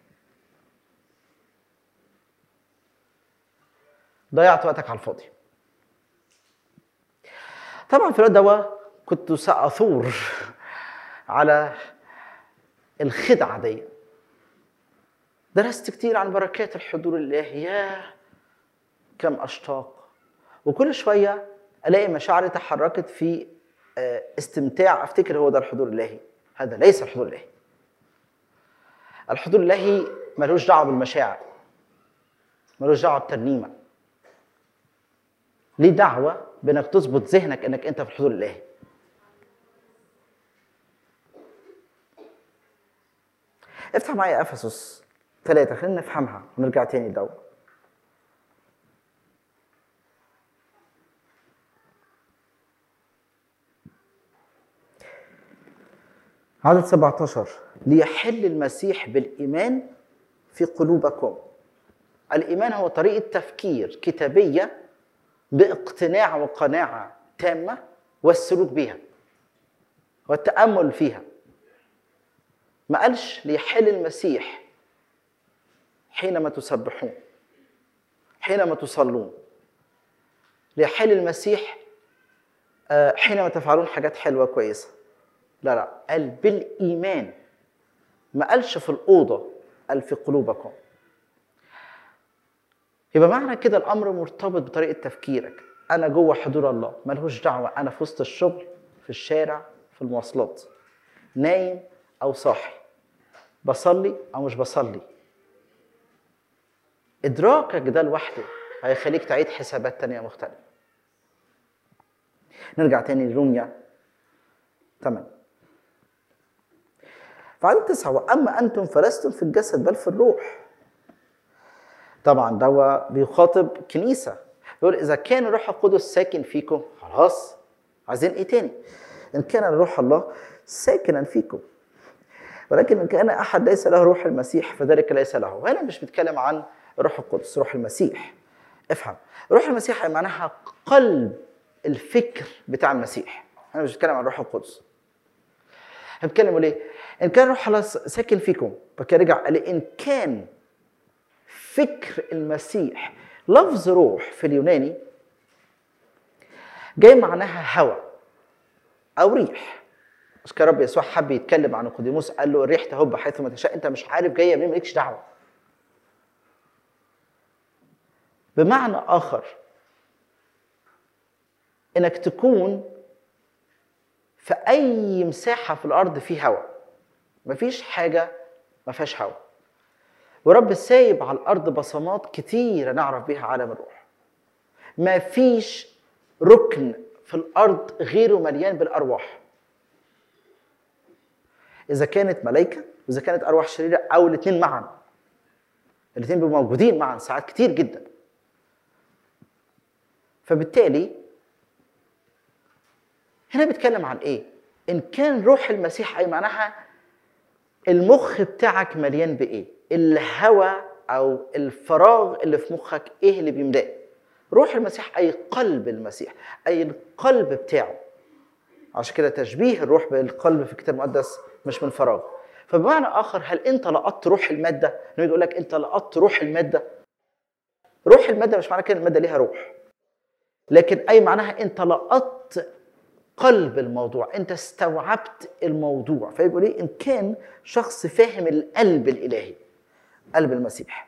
[SPEAKER 3] ضيعت وقتك على الفاضي طبعا في الوقت ده كنت ساثور على الخدعه دي درست كتير عن بركات الحضور الالهي ياه كم اشتاق وكل شويه الاقي مشاعري تحركت في آه، استمتاع افتكر هو ده الحضور الالهي هذا ليس الحضور الالهي الحضور الالهي ملوش دعوه بالمشاعر ملوش دعوه بالترنيمه ليه دعوه بانك تظبط ذهنك انك انت في الحضور الالهي افتح معايا افسس ثلاثة خلينا نفهمها ونرجع تاني لدو عدد 17 ليحل المسيح بالإيمان في قلوبكم الإيمان هو طريقة تفكير كتابية باقتناع وقناعة تامة والسلوك بها والتأمل فيها ما قالش ليحل المسيح حينما تسبحون حينما تصلون ليحل المسيح آه، حينما تفعلون حاجات حلوة كويسة لا لا قال بالإيمان ما قالش في الأوضة قال في قلوبكم يبقى معنى كده الأمر مرتبط بطريقة تفكيرك أنا جوه حضور الله ملهوش دعوة أنا في وسط الشغل في الشارع في المواصلات نايم أو صاحي بصلي أو مش بصلي إدراكك ده لوحده هيخليك تعيد حسابات تانية مختلفة نرجع تاني لروميا 8 فعدد تسعة وأما أنتم فلستم في الجسد بل في الروح طبعا ده بيخاطب كنيسة يقول إذا كان الروح القدس ساكن فيكم خلاص عايزين إيه تاني؟ إن كان روح الله ساكنا فيكم ولكن إن كان أحد ليس له روح المسيح فذلك ليس له وهنا مش بيتكلم عن الروح القدس روح المسيح افهم روح المسيح معناها قلب الفكر بتاع المسيح انا مش بتكلم عن الروح القدس احنا بنتكلم ليه ان كان روح الله ساكن فيكم فكان رجع قال ان كان فكر المسيح لفظ روح في اليوناني جاي معناها هوى او ريح مش كان رب يسوع حب يتكلم عن نيقوديموس قال له الريح تهب حيث ما تشاء انت مش عارف جايه منين مالكش دعوه بمعنى اخر انك تكون في اي مساحه في الارض فيه هواء مفيش حاجه ما فيهاش هواء ورب سايب على الارض بصمات كتيره نعرف بيها عالم الروح ما فيش ركن في الارض غيره مليان بالارواح اذا كانت ملائكه واذا كانت ارواح شريره او الاثنين معا الاثنين بيبقوا موجودين معا ساعات كتير جدا فبالتالي هنا بيتكلم عن ايه ان كان روح المسيح اي معناها المخ بتاعك مليان بايه الهوى او الفراغ اللي في مخك ايه اللي بيملاه روح المسيح اي قلب المسيح اي القلب بتاعه عشان كده تشبيه الروح بالقلب في الكتاب المقدس مش من فراغ فبمعنى اخر هل انت لقطت روح الماده لما يقول لك انت لقطت روح الماده روح الماده مش معنى كده الماده ليها روح لكن اي معناها انت لقطت قلب الموضوع انت استوعبت الموضوع فيقول ايه ان كان شخص فاهم القلب الالهي قلب المسيح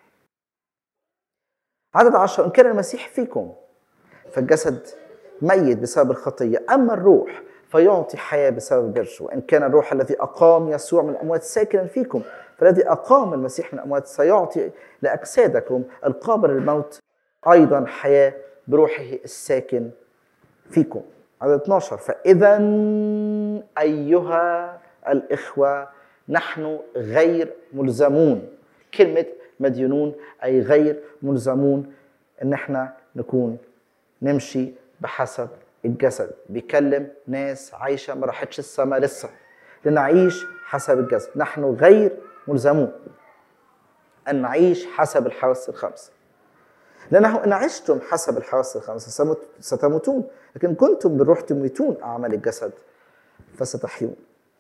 [SPEAKER 3] عدد عشرة إن كان المسيح فيكم فالجسد ميت بسبب الخطية أما الروح فيعطي حياة بسبب البر وإن كان الروح الذي أقام يسوع من الأموات ساكنا فيكم فالذي أقام المسيح من الأموات سيعطي لأجسادكم القابل للموت أيضا حياة بروحه الساكن فيكم عدد 12 فإذا أيها الإخوة نحن غير ملزمون كلمة مديونون أي غير ملزمون إن احنا نكون نمشي بحسب الجسد بيكلم ناس عايشة ما راحتش السماء لسه لنعيش حسب الجسد نحن غير ملزمون أن نعيش حسب الحواس الخمسة لأنه إن عشتم حسب الحواس الخمسة ستموتون لكن كنتم بالروح تميتون أعمال الجسد فستحيون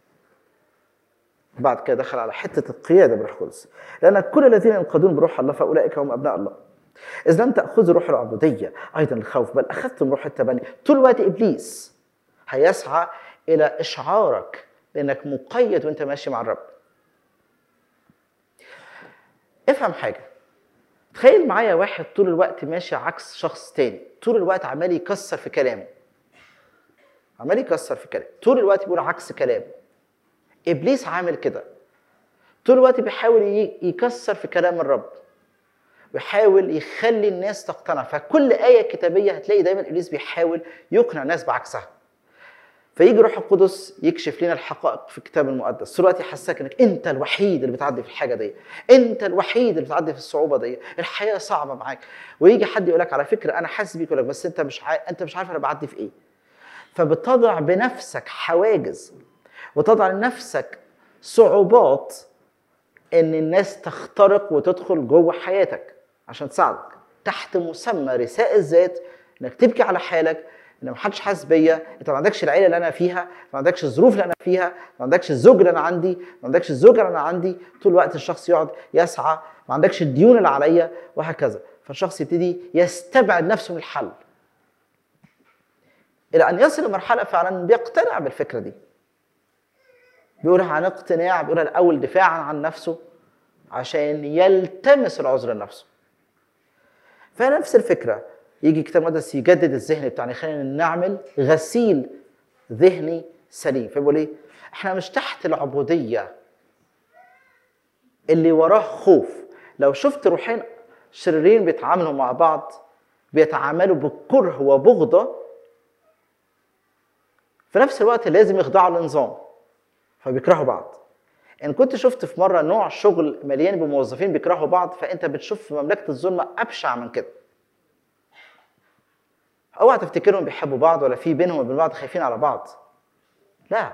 [SPEAKER 3] بعد كده دخل على حتة القيادة بالروح القدس لأن كل الذين ينقادون بروح الله فأولئك هم أبناء الله إذ لم تأخذوا روح العبودية أيضا الخوف بل أخذتم روح التبني طول الوقت إبليس هيسعى إلى إشعارك بأنك مقيد وأنت ماشي مع الرب افهم حاجة تخيل معايا واحد طول الوقت ماشي عكس شخص تاني طول الوقت عمال يكسر في كلامه عمال يكسر في كلامه طول الوقت بيقول عكس كلامه ابليس عامل كده طول الوقت بيحاول يكسر في كلام الرب ويحاول يخلي الناس تقتنع فكل آية كتابية هتلاقي دايما إبليس بيحاول يقنع الناس بعكسها فيجي روح القدس يكشف لنا الحقائق في الكتاب المقدس طول الوقت يحسسك انك انت الوحيد اللي بتعدي في الحاجه دي انت الوحيد اللي بتعدي في الصعوبه دي الحياه صعبه معاك ويجي حد يقول لك على فكره انا حاسس بيك يقول لك بس انت مش عارف انت مش عارف انا بعدي في ايه فبتضع بنفسك حواجز وتضع لنفسك صعوبات ان الناس تخترق وتدخل جوه حياتك عشان تساعدك تحت مسمى رثاء الذات انك تبكي على حالك ان ما حدش حاسس بيا انت ما عندكش العيله اللي انا فيها ما عندكش الظروف اللي انا فيها ما عندكش الزوج اللي انا عندي ما عندكش الزوجه اللي انا عندي طول الوقت الشخص يقعد يسعى ما عندكش الديون اللي عليا وهكذا فالشخص يبتدي يستبعد نفسه من الحل الى ان يصل لمرحله فعلا بيقتنع بالفكره دي بيقولها عن اقتناع بيقولها الاول دفاعا عن نفسه عشان يلتمس العذر لنفسه فنفس الفكره يجي الكتاب المقدس يجدد الذهن بتاعنا يخلينا نعمل غسيل ذهني سليم فبيقول ايه احنا مش تحت العبوديه اللي وراه خوف لو شفت روحين شريرين بيتعاملوا مع بعض بيتعاملوا بكره وبغضه في نفس الوقت لازم يخضعوا للنظام فبيكرهوا بعض ان كنت شفت في مره نوع شغل مليان بموظفين بيكرهوا بعض فانت بتشوف في مملكه الظلمه ابشع من كده اوعى تفتكرهم بيحبوا بعض ولا في بينهم وبين بعض خايفين على بعض لا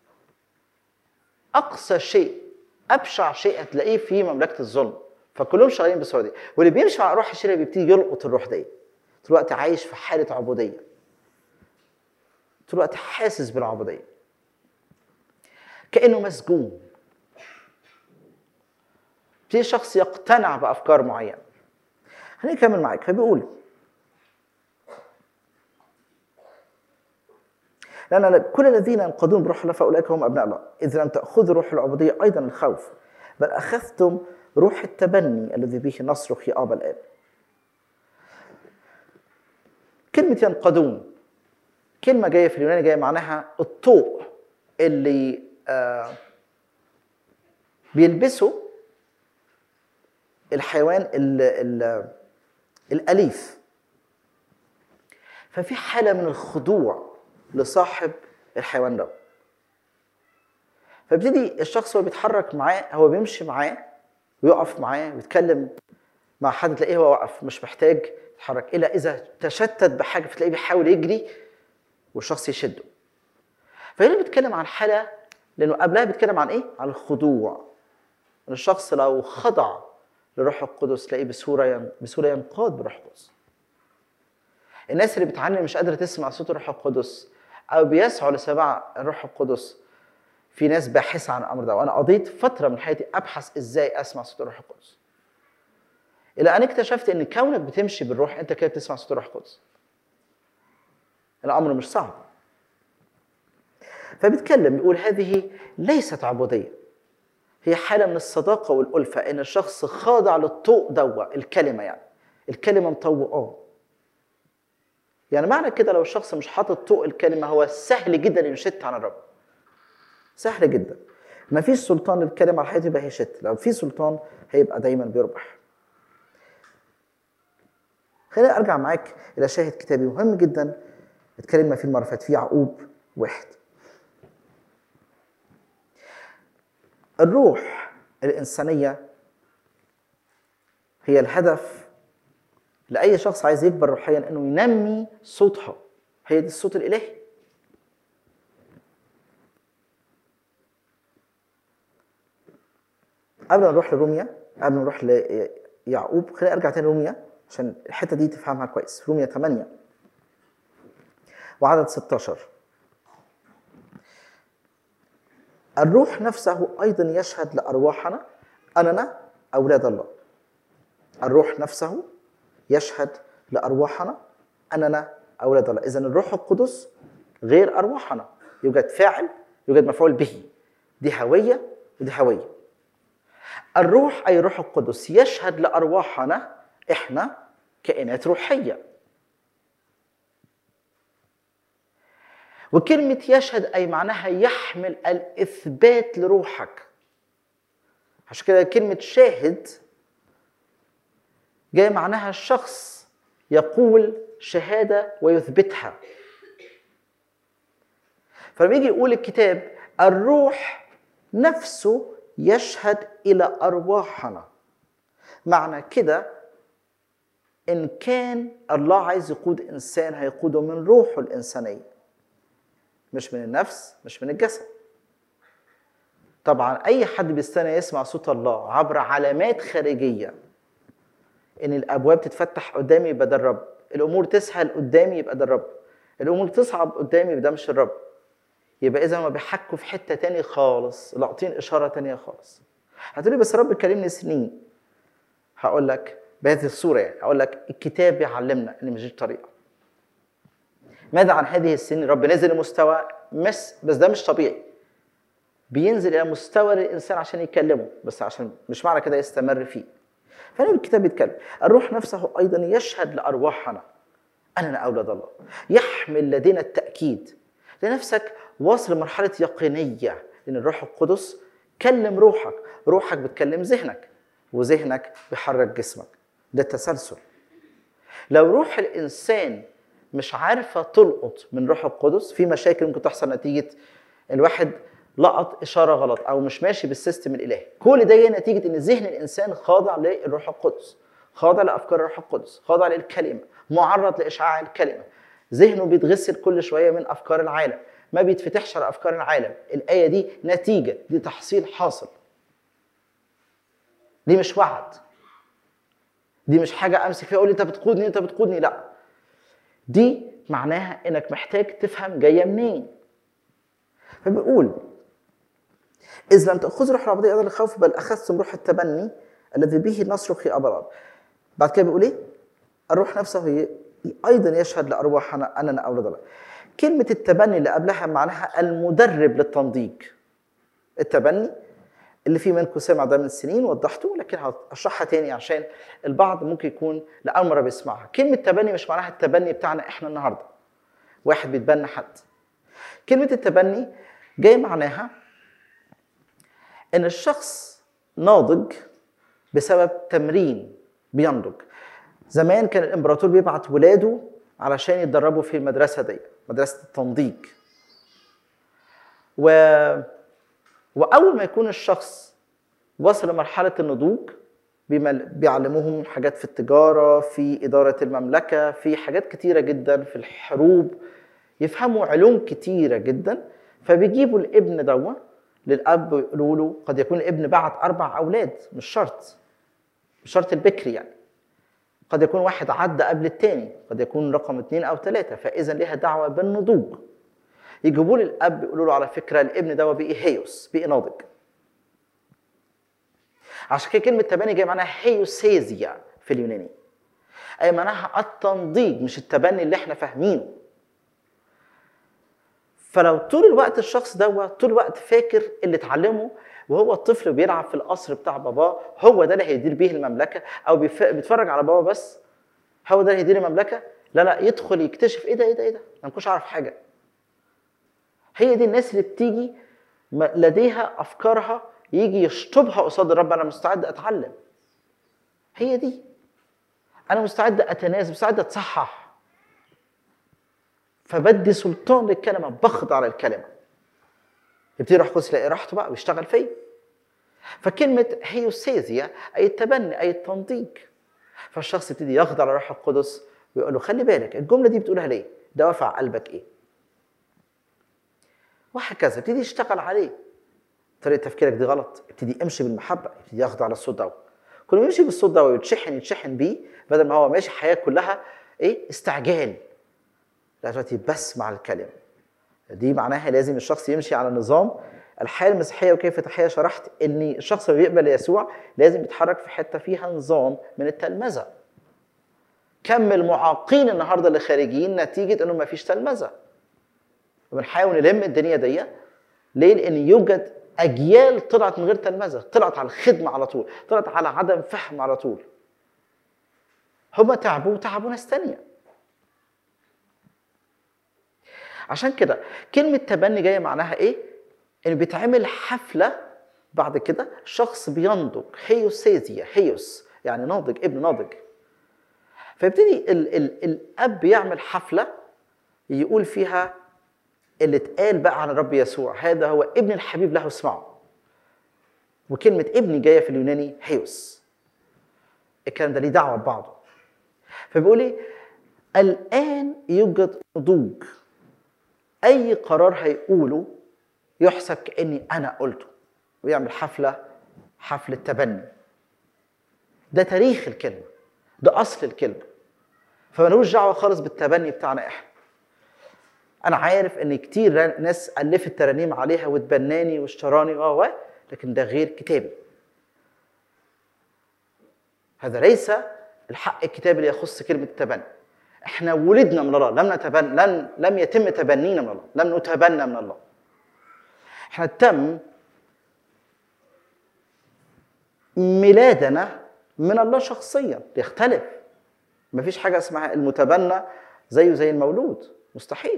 [SPEAKER 3] اقصى شيء ابشع شيء هتلاقيه في مملكه الظلم فكلهم شغالين بالصوره دي واللي بيمشي مع الروح الشريره بيبتدي يلقط الروح دي طول الوقت عايش في حاله عبوديه طول الوقت حاسس بالعبوديه كانه مسجون في شخص يقتنع بافكار معينه خليني اكمل معاك فبيقول لأن كل الذين ينقضون بروح الله فأولئك هم أبناء الله إذ لم تأخذوا روح العبودية أيضا الخوف بل أخذتم روح التبني الذي به نصرخ يا أبا الآب كلمة ينقضون كلمة جاية في اليوناني جاية معناها الطوق اللي آه بيلبسه الحيوان ال ال الأليف ففي حالة من الخضوع لصاحب الحيوان ده فابتدي الشخص هو بيتحرك معاه هو بيمشي معاه ويقف معاه ويتكلم مع حد تلاقيه هو واقف مش محتاج يتحرك الا اذا تشتت بحاجه فتلاقيه بيحاول يجري والشخص يشده فهنا بيتكلم عن حاله لانه قبلها بيتكلم عن ايه؟ عن الخضوع ان الشخص لو خضع لروح القدس تلاقيه بسهوله بسهوله ينقاد بروح القدس الناس اللي بتعاني مش قادره تسمع صوت الروح القدس او بيسعوا لسماع الروح القدس في ناس باحثه عن الامر ده وانا قضيت فتره من حياتي ابحث ازاي اسمع صوت الروح القدس الى ان اكتشفت ان كونك بتمشي بالروح انت كده بتسمع صوت الروح القدس الامر مش صعب فبيتكلم بيقول هذه ليست عبوديه هي حاله من الصداقه والالفه ان الشخص خاضع للطوق دوا الكلمه يعني الكلمه مطوقاه يعني معنى كده لو الشخص مش حاطط طوق الكلمه هو سهل جدا يشت عن الرب سهل جدا ما فيش سلطان للكلمه على حياته يبقى هيشت لو في سلطان هيبقى دايما بيربح خليني ارجع معاك الى شاهد كتابي مهم جدا اتكلمنا فيه المره اللي فاتت في يعقوب واحد الروح الانسانيه هي الهدف لاي شخص عايز يكبر روحيا انه ينمي صوتها هي دي الصوت الالهي قبل ما نروح لروميا قبل ما نروح ليعقوب خليني ارجع تاني لروميا عشان الحته دي تفهمها كويس روميا 8 وعدد 16 الروح نفسه ايضا يشهد لارواحنا اننا اولاد الله الروح نفسه يشهد لارواحنا اننا اولاد الله اذا الروح القدس غير ارواحنا يوجد فاعل يوجد مفعول به دي هويه ودي هويه الروح اي الروح القدس يشهد لارواحنا احنا كائنات روحيه وكلمة يشهد أي معناها يحمل الإثبات لروحك عشان كده كلمة شاهد جاي معناها الشخص يقول شهادة ويثبتها فلما يجي يقول الكتاب الروح نفسه يشهد الى ارواحنا معنى كده ان كان الله عايز يقود انسان هيقوده من روحه الانسانيه مش من النفس مش من الجسد طبعا اي حد بيستنى يسمع صوت الله عبر علامات خارجيه ان الابواب تتفتح قدامي يبقى ده الرب الامور تسهل قدامي يبقى ده الرب الامور تصعب قدامي يبقى ده مش الرب يبقى اذا ما بيحكوا في حته تاني خالص لاقطين اشاره تانية خالص هتقولي بس الرب كلمني سنين هقول لك بهذه الصوره يعني هقول لك الكتاب بيعلمنا ان مش دي الطريقه ماذا عن هذه السنين الرب نزل لمستوى مس بس ده مش طبيعي بينزل الى مستوى الانسان عشان يكلمه بس عشان مش معنى كده يستمر فيه فهنا الكتاب بيتكلم الروح نفسه ايضا يشهد لارواحنا اننا اولاد الله يحمل لدينا التاكيد لنفسك واصل لمرحله يقينيه لان الروح القدس كلم روحك روحك بتكلم ذهنك وذهنك بيحرك جسمك ده التسلسل لو روح الانسان مش عارفه تلقط من روح القدس في مشاكل ممكن تحصل نتيجه الواحد لقط اشاره غلط او مش ماشي بالسيستم الالهي كل ده جاي نتيجه ان ذهن الانسان خاضع للروح القدس خاضع لافكار الروح القدس خاضع للكلمه معرض لاشعاع الكلمه ذهنه بيتغسل كل شويه من افكار العالم ما بيتفتحش على افكار العالم الايه دي نتيجه دي تحصيل حاصل دي مش وعد دي مش حاجه امسك فيها اقول انت بتقودني انت بتقودني لا دي معناها انك محتاج تفهم جايه منين فبيقول إذ لم تأخذ روح العبودية أيضا الخوف بل أخذتم روح التبني الذي به نصرخ يا أبرار. بعد كده بيقول إيه؟ الروح نفسه ي- أيضا يشهد لأرواحنا أننا أولاد الله. كلمة التبني اللي قبلها معناها المدرب للتنضيج. التبني اللي في منكم سمع ده من سنين وضحته لكن هشرحها تاني عشان البعض ممكن يكون لأول مرة بيسمعها. كلمة تبني مش معناها التبني بتاعنا إحنا النهاردة. واحد بيتبنى حد. كلمة التبني جاي معناها ان الشخص ناضج بسبب تمرين بينضج زمان كان الامبراطور بيبعت ولاده علشان يتدربوا في المدرسه دي مدرسه التنضيج و... واول ما يكون الشخص وصل لمرحله النضوج بيمل... بيعلموهم حاجات في التجاره في اداره المملكه في حاجات كتيره جدا في الحروب يفهموا علوم كتيره جدا فبيجيبوا الابن دوت للاب ويقولوا له قد يكون الابن بعت اربع اولاد مش شرط مش شرط البكري يعني قد يكون واحد عدى قبل التاني قد يكون رقم اثنين او ثلاثه فاذا ليها دعوه بالنضوج يجيبوا لي الاب يقولوا له على فكره الابن ده بقي هيوس بقي ناضج عشان كده كلمه تبني جاي معناها هيوسيزيا في اليوناني اي معناها التنضيج مش التبني اللي احنا فاهمينه فلو طول الوقت الشخص دوت طول الوقت فاكر اللي اتعلمه وهو الطفل بيلعب في القصر بتاع باباه هو ده اللي هيدير بيه المملكه او بيف- بيتفرج على بابا بس هو ده اللي هيدير المملكه لا لا يدخل يكتشف ايه ده ايه ده ايه ده انا ما كنتش اعرف حاجه هي دي الناس اللي بتيجي م- لديها افكارها يجي يشطبها قصاد الرب انا مستعد اتعلم هي دي انا مستعد اتنازل مستعد اتصحح فبدي سلطان للكلمه بخضع للكلمه يبتدي روح القدس يلاقي راحته بقى ويشتغل فيا فكلمه هيوسيزيا اي التبني اي التنضيج فالشخص يبتدي يخضع لروح القدس ويقول له خلي بالك الجمله دي بتقولها ليه؟ دوافع قلبك ايه؟ وهكذا يبتدي يشتغل عليه طريقه تفكيرك دي غلط ابتدي امشي بالمحبه ابتدي يخضع للصوت ده كل ما يمشي بالصوت ده ويتشحن يتشحن بيه بدل ما هو ماشي حياه كلها ايه استعجال لا دلوقتي بسمع الكلمه دي معناها لازم الشخص يمشي على نظام الحياه المسيحيه وكيف تحيا شرحت ان الشخص اللي بيقبل يسوع لازم يتحرك في حته فيها نظام من التلمذه كم المعاقين النهارده اللي خارجين نتيجه انه ما فيش تلمذه وبنحاول نلم الدنيا دي ليه؟ لان يوجد اجيال طلعت من غير تلمذه طلعت على الخدمه على طول طلعت على عدم فهم على طول هما تعبوا وتعبوا ناس تانيه عشان كده كلمة تبني جاية معناها إيه؟ إن بيتعمل حفلة بعد كده شخص بينضج هيوسيزيا هيوس يعني ناضج ابن ناضج فيبتدي ال ال الأب يعمل حفلة يقول فيها اللي اتقال بقى عن الرب يسوع هذا هو ابن الحبيب له اسمعوا وكلمة ابني جاية في اليوناني هيوس الكلام ده ليه دعوة ببعضه فبيقول ايه الآن يوجد نضوج أي قرار هيقوله يحسب كأني أنا قلته ويعمل حفلة حفلة تبني ده تاريخ الكلمة ده أصل الكلمة فملوش دعوة خالص بالتبني بتاعنا إحنا أنا عارف إن كتير ناس ألفت ترانيم عليها وتبناني واشتراني و لكن ده غير كتابي هذا ليس الحق الكتابي اللي يخص كلمة التبني احنا ولدنا من الله لم نتبن لم لم يتم تبنينا من الله لم نتبنى من الله احنا تم ميلادنا من الله شخصيا يختلف مفيش حاجه اسمها المتبنى زيه زي المولود مستحيل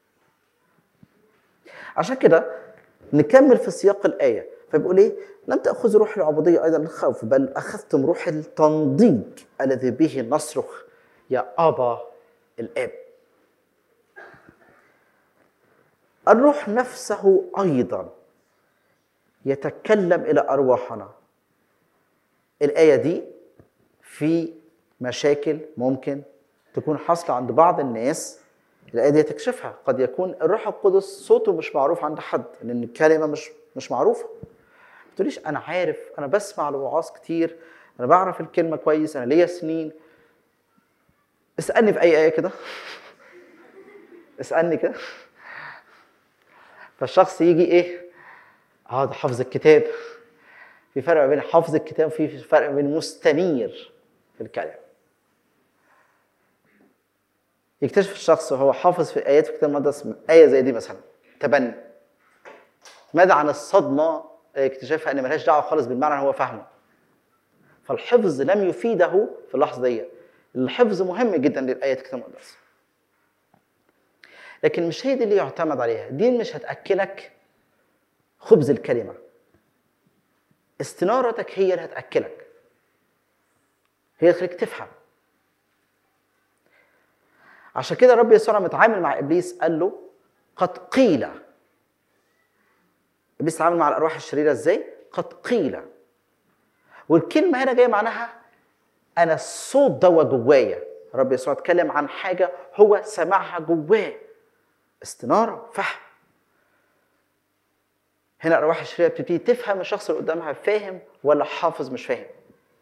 [SPEAKER 3] عشان كده نكمل في سياق الايه فبيقول ايه لم تاخذوا روح العبوديه ايضا للخوف بل اخذتم روح التنضيج الذي به نصرخ يا ابا الاب الروح نفسه ايضا يتكلم الى ارواحنا الايه دي في مشاكل ممكن تكون حاصله عند بعض الناس الايه دي تكشفها قد يكون الروح القدس صوته مش معروف عند حد لان الكلمه مش مش معروفه ما تقوليش انا عارف انا بسمع الوعاظ كتير انا بعرف الكلمه كويس انا ليا سنين اسالني في اي ايه كده اسالني كده فالشخص يجي ايه اه ده حافظ الكتاب في فرق بين حافظ الكتاب وفي فرق بين مستنير في الكلام يكتشف الشخص وهو حافظ في ايات في الكتاب المقدس ايه زي دي مثلا تبني ماذا عن الصدمه اكتشافها ان ملهاش دعوه خالص بالمعنى اللي هو فاهمه فالحفظ لم يفيده في اللحظه دي الحفظ مهم جدا للايات الكتاب المقدس لكن مش هي دي اللي يعتمد عليها دي مش هتاكلك خبز الكلمه استنارتك هي اللي هتاكلك هي تخليك تفهم عشان كده الرب يسوع لما اتعامل مع ابليس قال له قد قيل ابليس اتعامل مع الارواح الشريره ازاي؟ قد قيل والكلمه هنا جايه معناها انا الصوت دوا جوايا الرب يسوع اتكلم عن حاجه هو سمعها جواه استناره فهم هنا الارواح الشريره بتبتدي تفهم الشخص اللي قدامها فاهم ولا حافظ مش فاهم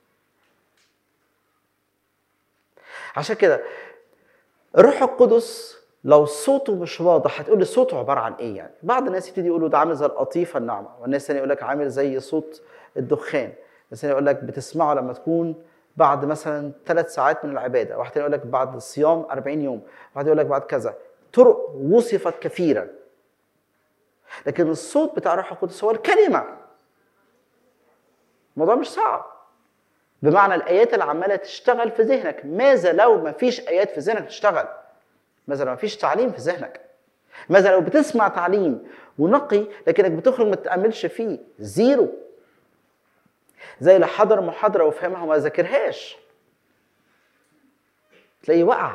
[SPEAKER 3] عشان كده الروح القدس لو صوته مش واضح هتقول لي صوته عباره عن ايه يعني بعض الناس يبتدي يقولوا ده عامل زي القطيفه الناعمه والناس ثانيه يقول لك عامل زي صوت الدخان الناس ثانيه يقول لك بتسمعه لما تكون بعد مثلا ثلاث ساعات من العباده واحد يقول لك بعد الصيام 40 يوم واحد يقول لك بعد كذا طرق وصفت كثيرا لكن الصوت بتاع الروح القدس هو الكلمه الموضوع مش صعب بمعنى الايات اللي عماله تشتغل في ذهنك ماذا لو ما فيش ايات في ذهنك تشتغل ماذا لو ما فيش تعليم في ذهنك ماذا لو بتسمع تعليم ونقي لكنك بتخرج ما تتاملش فيه زيرو زي اللي حضر محاضره وفهمها وما ذاكرهاش تلاقيه وقع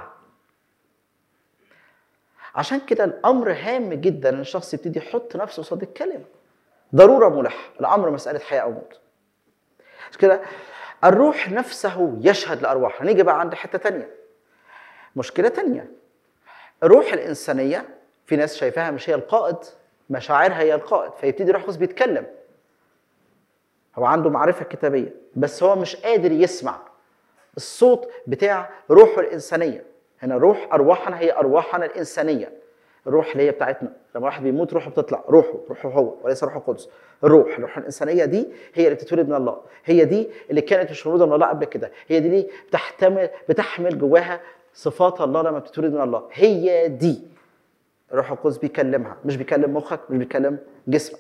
[SPEAKER 3] عشان كده الامر هام جدا ان الشخص يبتدي يحط نفسه قصاد الكلمه ضروره ملحه الامر مساله حياه او موت عشان كده الروح نفسه يشهد لارواح هنيجي بقى عند حته تانية مشكله تانية الروح الانسانيه في ناس شايفاها مش هي القائد مشاعرها هي القائد فيبتدي روح القدس بيتكلم هو عنده معرفه كتابيه بس هو مش قادر يسمع الصوت بتاع روحه الانسانيه هنا روح ارواحنا هي ارواحنا الانسانيه الروح اللي هي بتاعتنا لما واحد بيموت روحه بتطلع روحه روحه هو وليس روح القدس الروح الروح الانسانيه دي هي اللي بتتولد من الله هي دي اللي كانت مش مولوده من الله قبل كده هي دي اللي بتحتمل بتحمل جواها صفات الله لما بتتولد من الله هي دي الروح القدس بيكلمها مش بيكلم مخك مش بيكلم جسمك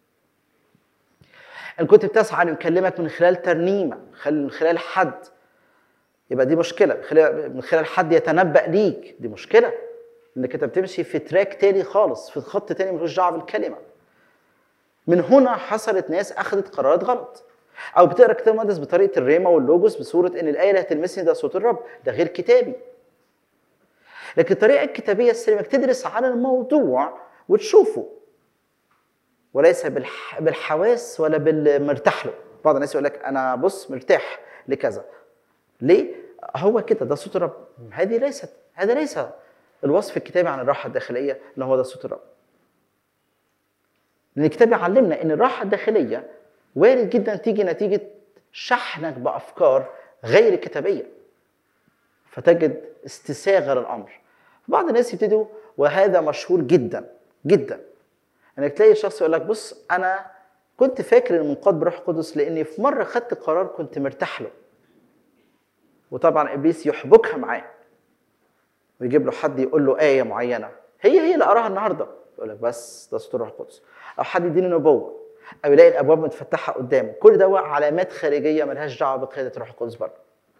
[SPEAKER 3] ان كنت بتسعى ان يكلمك من خلال ترنيمه من خلال حد يبقى دي مشكله من خلال حد يتنبأ ليك دي مشكله انك انت بتمشي في تراك تاني خالص في خط تاني ملوش دعوه بالكلمه من هنا حصلت ناس اخذت قرارات غلط او بتقرا الكتاب المقدس بطريقه الريما واللوجوس بصوره ان الايه اللي هتلمسني ده صوت الرب ده غير كتابي لكن الطريقه الكتابيه السليمه تدرس عن الموضوع وتشوفه وليس بالح... بالحواس ولا بالمرتاح له بعض الناس يقول لك انا بص مرتاح لكذا ليه هو كده ده صوت الرب هذه ليست هذا ليس الوصف الكتابي عن الراحه الداخليه ان هو ده صوت الرب لان الكتاب يعلمنا ان الراحه الداخليه وارد جدا تيجي نتيجه شحنك بافكار غير كتابيه فتجد استساغه للامر بعض الناس يبتدوا وهذا مشهور جدا جدا انك تلاقي شخص يقول لك بص انا كنت فاكر ان منقاد بروح القدس لاني في مره خدت قرار كنت مرتاح له وطبعا ابليس يحبكها معاه ويجيب له حد يقول له ايه معينه هي هي اللي قراها النهارده يقول لك بس ده صوت الروح القدس او حد يديني نبوه او يلاقي الابواب متفتحه قدامه كل ده علامات خارجيه ملهاش دعوه بقياده الروح القدس بره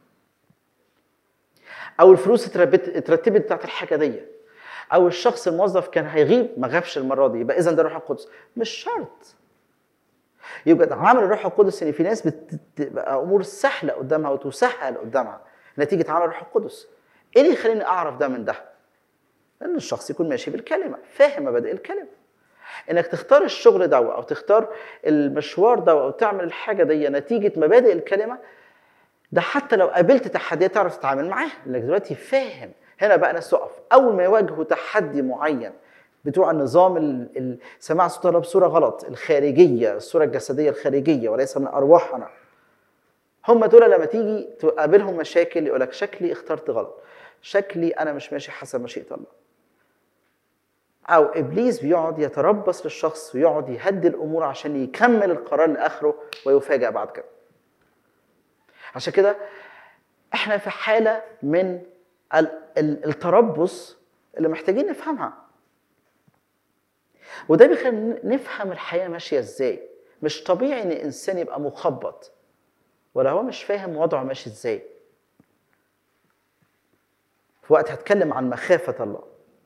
[SPEAKER 3] او الفلوس اتربت- اترتبت بتاعت الحاجه دي او الشخص الموظف كان هيغيب ما غابش المره دي يبقى اذا ده الروح القدس مش شرط يبقى عمل الروح القدس ان في ناس بتبقى امور سهله قدامها وتسهل قدامها نتيجه عمل الروح القدس ايه اللي يخليني اعرف ده من ده ان الشخص يكون ماشي بالكلمه فاهم مبادئ الكلمه انك تختار الشغل ده او تختار المشوار ده او تعمل الحاجه دي نتيجه مبادئ الكلمه ده حتى لو قابلت تحديات تعرف تتعامل معاها لانك دلوقتي فاهم هنا بقى ناس تقف اول ما يواجهوا تحدي معين بتوع النظام ال- ال- سماع صوت الله بصوره غلط الخارجيه الصوره الجسديه الخارجيه وليس من ارواحنا هم دول لما تيجي تقابلهم مشاكل يقول لك شكلي اخترت غلط شكلي انا مش ماشي حسب مشيئه الله او ابليس بيقعد يتربص للشخص ويقعد يهدي الامور عشان يكمل القرار لاخره ويفاجئ بعد كده عشان كده احنا في حاله من ال- ال- التربص اللي محتاجين نفهمها وده بيخلينا نفهم الحياه ماشيه ازاي مش طبيعي ان الانسان يبقى مخبط ولا هو مش فاهم وضعه ماشي ازاي في وقت هتكلم عن مخافه الله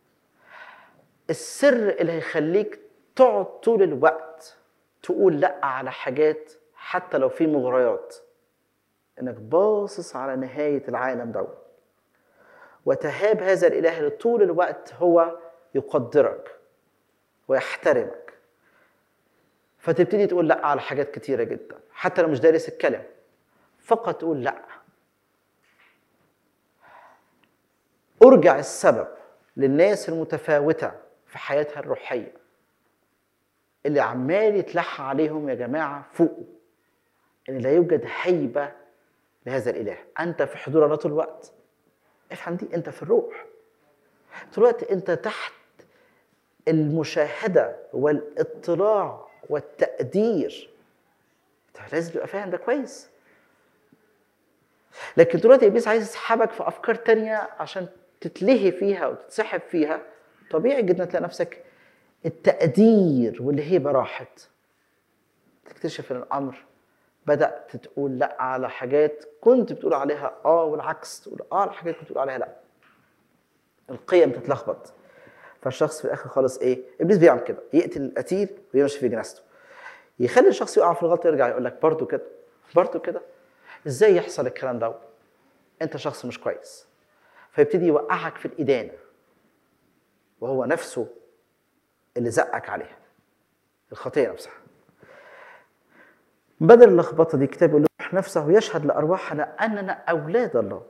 [SPEAKER 3] السر اللي هيخليك تقعد طول الوقت تقول لا على حاجات حتى لو في مغريات انك باصص على نهايه العالم ده وتهاب هذا الاله اللي طول الوقت هو يقدرك ويحترمك فتبتدي تقول لا على حاجات كتيره جدا حتى لو مش دارس الكلام فقط تقول لا ارجع السبب للناس المتفاوته في حياتها الروحيه اللي عمال يتلح عليهم يا جماعه فوقوا ان لا يوجد هيبه لهذا الاله انت في حضور الله طول الوقت افهم دي انت في الروح طول الوقت انت تحت المشاهده والاطلاع والتقدير انت لازم تبقى فاهم ده كويس لكن طول الوقت ابليس عايز يسحبك في افكار تانية عشان تتلهي فيها وتتسحب فيها طبيعي جدا تلاقي نفسك التقدير والهيبه راحت تكتشف ان الامر بدات تقول لا على حاجات كنت بتقول عليها اه والعكس تقول اه على حاجات كنت بتقول عليها لا القيم تتلخبط فالشخص في الاخر خالص ايه ابليس بيعمل كده يقتل القتيل ويمشي في جنازته يخلي الشخص يقع في الغلط يرجع يقول لك برضه كده برضه كده ازاي يحصل الكلام ده انت شخص مش كويس فيبتدي يوقعك في الادانه وهو نفسه اللي زقك عليها الخطيه نفسها بدل اللخبطه دي كتاب يقول الروح نفسه يشهد لارواحنا اننا اولاد الله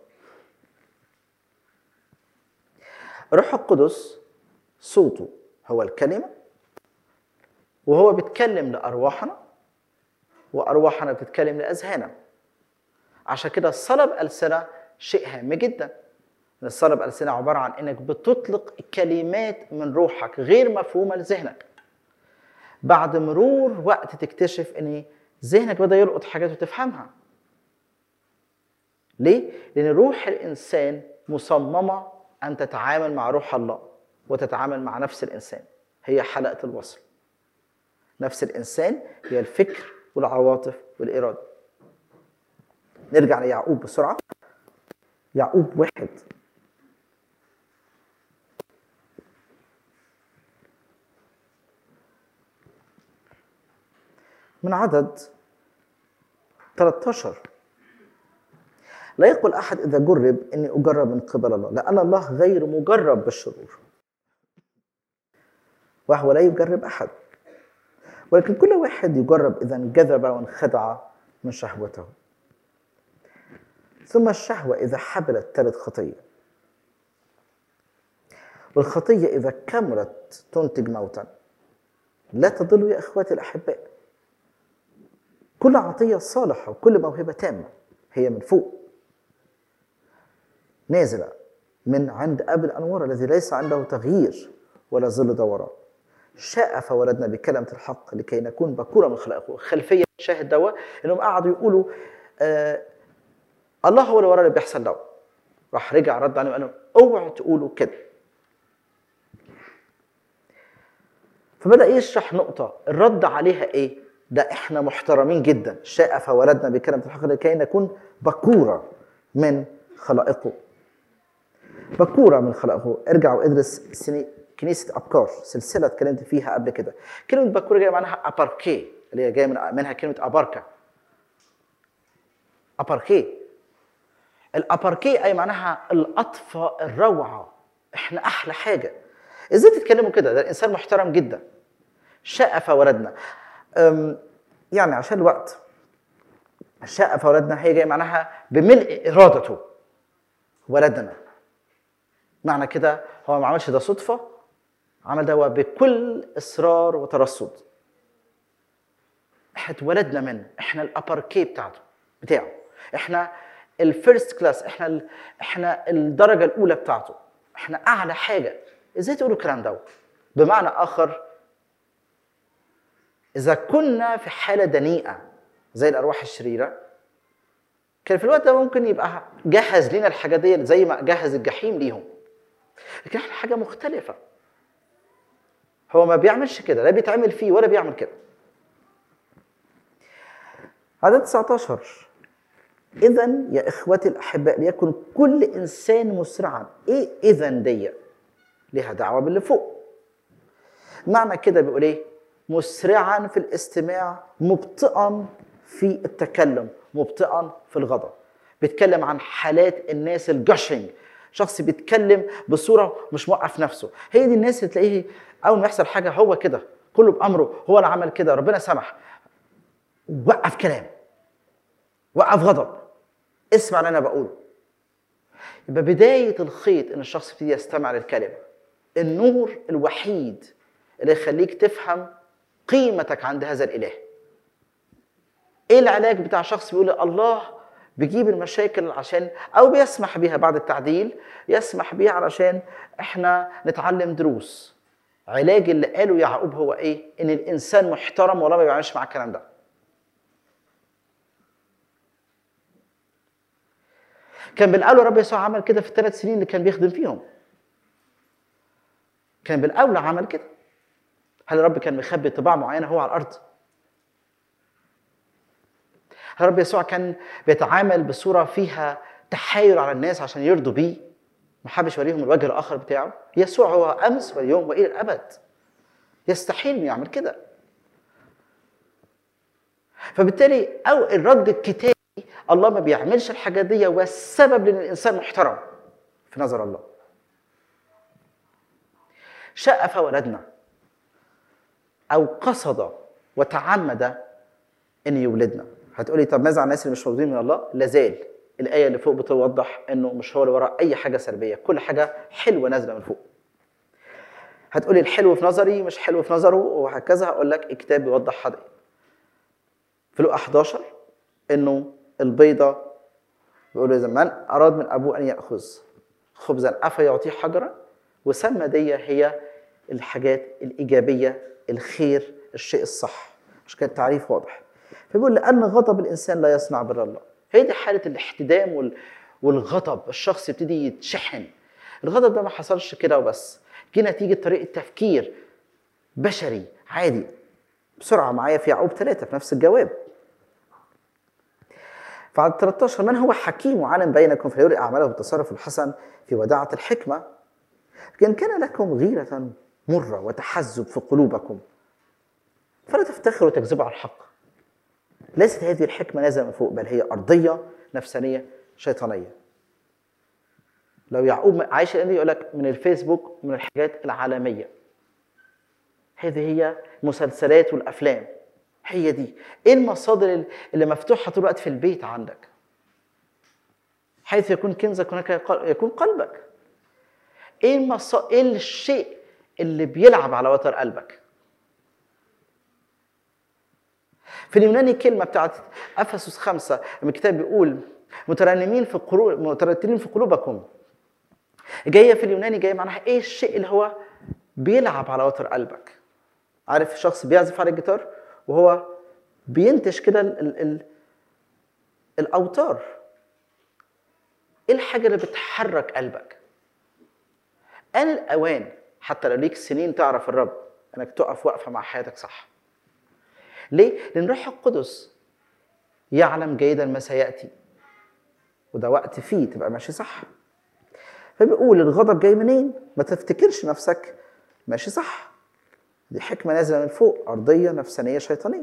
[SPEAKER 3] الروح القدس صوته هو الكلمه وهو بيتكلم لارواحنا وارواحنا بتتكلم لاذهاننا عشان كده الصلب ألسنة شيء هام جدا ان الصلب ألسنة عبارة عن انك بتطلق كلمات من روحك غير مفهومة لذهنك بعد مرور وقت تكتشف ان ذهنك بدأ يلقط حاجات وتفهمها ليه؟ لأن روح الإنسان مصممة أن تتعامل مع روح الله وتتعامل مع نفس الإنسان هي حلقة الوصل نفس الإنسان هي الفكر والعواطف والإرادة نرجع ليعقوب بسرعة يعقوب واحد من عدد 13 لا يقول أحد إذا جرب إني أجرب من قبل الله لأن الله غير مجرب بالشرور وهو لا يجرب أحد ولكن كل واحد يجرب إذا انجذب وانخدع من شهوته ثم الشهوة إذا حبلت تلد خطية والخطية إذا كملت تنتج موتا لا تضلوا يا إخواتي الأحباء كل عطية صالحة وكل موهبة تامة هي من فوق نازلة من عند أب الأنوار الذي ليس عنده تغيير ولا ظل دوران شاء فولدنا بكلمة الحق لكي نكون بكورة من خلقه خلفية شاهد دوا إنهم قعدوا يقولوا آه الله هو اللي ورا اللي بيحصل دوا راح رجع رد عليهم وقال لهم اوعوا تقولوا كده فبدأ يشرح نقطة الرد عليها إيه؟ ده إحنا محترمين جدا شاء فولدنا بكلمة الحق لكي نكون بكورة من خلائقه بكورة من خلقه ارجع وادرس سني كنيسة أبكار سلسلة اتكلمت فيها قبل كده كلمة بكورة جاية معناها أباركي اللي هي جاية من منها كلمة أباركا أباركي الأباركي أي معناها الأطفى الروعة إحنا أحلى حاجة إزاي تتكلموا كده ده الإنسان محترم جدا شاء فولدنا أم، يعني عشان الوقت شاء فولدنا هي جاية معناها بملء إرادته ولدنا معنى كده هو ما عملش ده صدفة عمل ده بكل إصرار وترصد احنا اتولدنا منه احنا الاباركي بتاعته بتاعه احنا الفيرست كلاس احنا ال... احنا الدرجه الاولى بتاعته احنا اعلى حاجه ازاي تقولوا الكلام ده بمعنى اخر اذا كنا في حاله دنيئه زي الارواح الشريره كان في الوقت ده ممكن يبقى جهز لنا الحاجات دي زي ما جهز الجحيم ليهم لكن احنا حاجه مختلفه هو ما بيعملش كده لا بيتعمل فيه ولا بيعمل كده عدد 19 إذا يا إخوتي الأحباء ليكن كل إنسان مسرعا إيه إذا دي؟ ليها دعوة باللي فوق معنى كده بيقول إيه؟ مسرعا في الاستماع مبطئا في التكلم مبطئا في الغضب بيتكلم عن حالات الناس الجشنج شخص بيتكلم بصوره مش موقف نفسه هي دي الناس اللي تلاقيه اول ما يحصل حاجه هو كده كله بامره هو اللي عمل كده ربنا سمح وقف كلام وقف غضب اسمع اللي انا بقوله يبقى بدايه الخيط ان الشخص يبتدي يستمع للكلمه النور الوحيد اللي يخليك تفهم قيمتك عند هذا الاله ايه العلاج بتاع شخص بيقول الله بيجيب المشاكل عشان او بيسمح بيها بعد التعديل يسمح بيها علشان احنا نتعلم دروس علاج اللي قاله يعقوب هو ايه ان الانسان محترم ولا ما بيعملش مع الكلام ده كان بالاولى رب يسوع عمل كده في الثلاث سنين اللي كان بيخدم فيهم كان بالاولى عمل كده هل الرب كان مخبي طباع معينه هو على الارض هل الرب يسوع كان بيتعامل بصوره فيها تحايل على الناس عشان يرضوا بيه ما حبش يوريهم الوجه الاخر بتاعه يسوع هو امس واليوم والى الابد يستحيل انه يعمل كده فبالتالي او الرد الكتابي الله ما بيعملش الحاجات دي والسبب لان الانسان محترم في نظر الله شاء فولدنا او قصد وتعمد ان يولدنا هتقولي طب ماذا عن الناس اللي مش موجودين من الله لازال الايه اللي فوق بتوضح انه مش هو اللي وراء اي حاجه سلبيه كل حاجه حلوه نازله من فوق هتقولي الحلو في نظري مش حلو في نظره وهكذا هقول لك الكتاب بيوضح حاجه في لقا 11 انه البيضه بيقولوا اذا من اراد من ابوه ان ياخذ خبزا افيعطيه حجرا وسمى دي هي الحاجات الايجابيه الخير الشيء الصح مش كان التعريف واضح فبيقول لان غضب الانسان لا يصنع بر الله هي دي حاله الاحتدام وال... والغضب الشخص يبتدي يتشحن الغضب ده ما حصلش كده وبس جه نتيجه طريقه تفكير بشري عادي بسرعه معايا في يعقوب ثلاثه في نفس الجواب فعدد 13 من هو حكيم وعالم بينكم فيري اعماله بالتصرف الحسن في وداعه الحكمه لكن كان لكم غيره مره وتحزب في قلوبكم فلا تفتخروا وتكذبوا على الحق ليست هذه الحكمه نازله من فوق بل هي ارضيه نفسانيه شيطانيه لو يعقوب عايش الان يقول لك من الفيسبوك من الحاجات العالميه هذه هي المسلسلات والافلام هي دي ايه المصادر اللي مفتوحه طول الوقت في البيت عندك حيث يكون كنزك هناك يكون قلبك ايه المصا... ايه الشيء اللي بيلعب على وتر قلبك في اليوناني كلمه بتاعت افسس خمسه لما الكتاب بيقول مترنمين في قلوب مترتلين في قلوبكم جايه في اليوناني جايه معناها ايه الشيء اللي هو بيلعب على وتر قلبك عارف شخص بيعزف على الجيتار وهو بينتش كده ال ال ال الاوتار ايه الحاجه اللي بتحرك قلبك آن الأوان حتى لو ليك سنين تعرف الرب انك تقف وقفه مع حياتك صح. ليه؟ لأن الروح القدس يعلم جيدا ما سيأتي. وده وقت فيه تبقى ماشي صح. فبيقول الغضب جاي منين؟ ما تفتكرش نفسك ماشي صح. دي حكمة نازلة من فوق أرضية نفسانية شيطانية.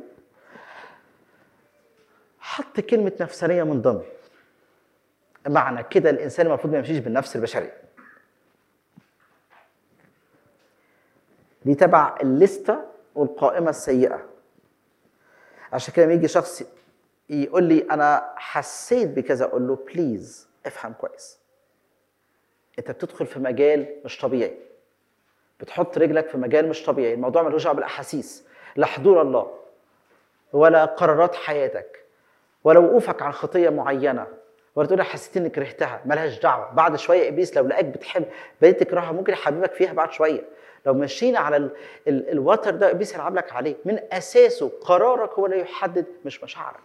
[SPEAKER 3] حط كلمة نفسانية من ضمن. معنى كده الإنسان المفروض ما يمشيش بالنفس البشرية. دي تبع الليسته والقائمه السيئه عشان كده لما يجي شخص يقول لي انا حسيت بكذا اقول له بليز افهم كويس انت بتدخل في مجال مش طبيعي بتحط رجلك في مجال مش طبيعي الموضوع ملوش دعوه بالاحاسيس لا حضور الله ولا قرارات حياتك ولا وقوفك عن خطيه معينه ولا تقول حسيت اني كرهتها ملهاش دعوه بعد شويه ابليس لو لقاك بتحب بديت تكرهها ممكن يحببك فيها بعد شويه لو مشينا على ال ال الوتر ده ابليس هيلعب لك عليه من اساسه قرارك هو اللي يحدد مش مشاعرك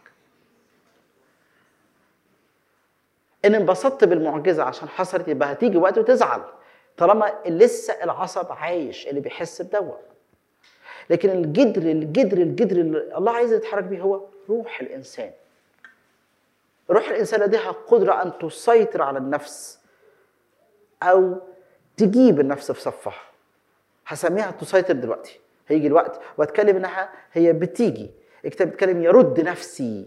[SPEAKER 3] ان انبسطت بالمعجزه عشان حصلت يبقى هتيجي وقت وتزعل طالما لسه العصب عايش اللي بيحس بدوت لكن الجدر الجدر الجدر اللي الله عايز يتحرك بيه هو روح الانسان روح الانسان لديها قدره ان تسيطر على النفس او تجيب النفس في صفها هسميها تسيطر دلوقتي هيجي الوقت واتكلم انها هي بتيجي الكتاب بيتكلم يرد نفسي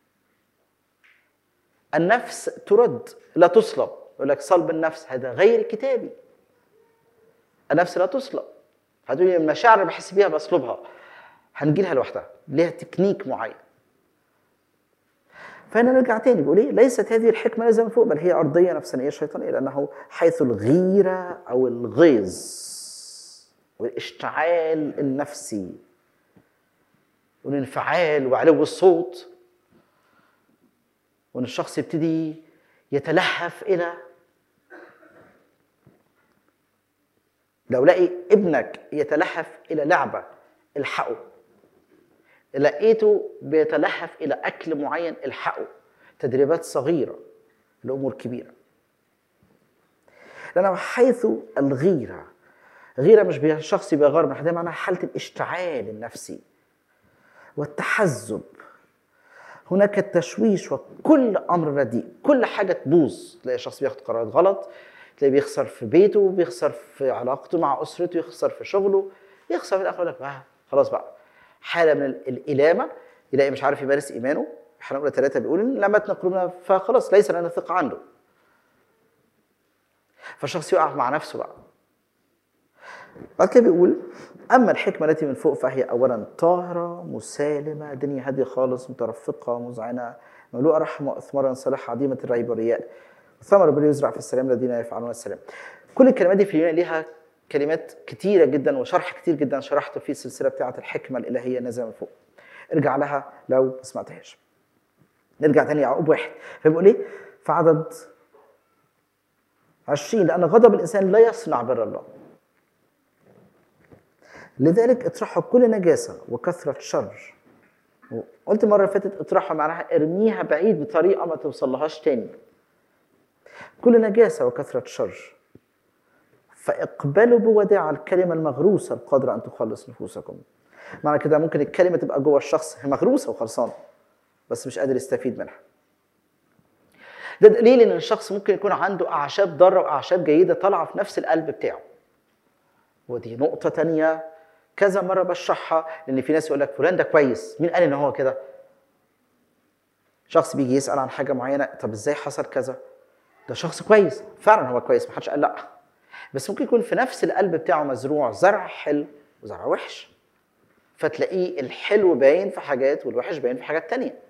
[SPEAKER 3] النفس ترد لا تصلب يقول لك صلب النفس هذا غير كتابي النفس لا تصلب هتقولي المشاعر اللي بحس بيها بصلبها هنجي لها لوحدها ليها تكنيك معين فهنا نرجع تاني بيقول ايه ليست هذه الحكمه لازم من فوق بل هي ارضيه نفسانيه شيطانيه لانه حيث الغيره او الغيظ والاشتعال النفسي والانفعال وعلو الصوت وان الشخص يبتدي يتلهف الى لو لاقي ابنك يتلهف الى لعبه الحقه لقيته بيتلهف الى اكل معين الحقه تدريبات صغيره لامور كبيره لانه حيث الغيره غيره مش الشخص بيغار من حد معناها حاله الاشتعال النفسي والتحزب هناك التشويش وكل امر رديء كل حاجه تبوظ تلاقي شخص بياخد قرارات غلط تلاقيه بيخسر في بيته بيخسر في علاقته مع اسرته يخسر في شغله يخسر في الاخر يقول لك آه خلاص بقى حاله من الالامه يلاقي مش عارف يمارس ايمانه احنا اولى ثلاثه بيقول ان لمتنا قلوبنا فخلاص ليس لنا ثقه عنده فالشخص يقع مع نفسه بقى بعد كده بيقول اما الحكمه التي من فوق فهي اولا طاهره مسالمه دنيا هاديه خالص مترفقه مذعنه مملوءه رحمه واثمارا صالحه عديمه الريب والرياء ثمر بل يزرع في السلام الذين يفعلون السلام كل الكلمات دي في اليونان ليها كلمات كتيره جدا وشرح كتير جدا شرحته في السلسله بتاعه الحكمه الالهيه نازله من فوق ارجع لها لو ما سمعتهاش نرجع تاني يعقوب واحد فبيقول ايه في عدد 20 لان غضب الانسان لا يصنع بر الله لذلك اطرحوا كل نجاسه وكثره شر قلت المره اللي فاتت اطرحها معناها ارميها بعيد بطريقه ما توصلهاش تاني كل نجاسه وكثره شر فاقبلوا بوداع الكلمه المغروسه القادره ان تخلص نفوسكم معنى كده ممكن الكلمه تبقى جوه الشخص هي مغروسه وخلصانه بس مش قادر يستفيد منها ده دليل ان الشخص ممكن يكون عنده اعشاب ضاره واعشاب جيده طالعه في نفس القلب بتاعه ودي نقطه تانية كذا مره بشرحها لان في ناس يقول لك فلان ده كويس مين قال ان هو كده شخص بيجي يسال عن حاجه معينه طب ازاي حصل كذا ده شخص كويس فعلا هو كويس محدش قال لا بس ممكن يكون في نفس القلب بتاعه مزروع زرع حلو وزرع وحش فتلاقيه الحلو باين في حاجات والوحش باين في حاجات تانية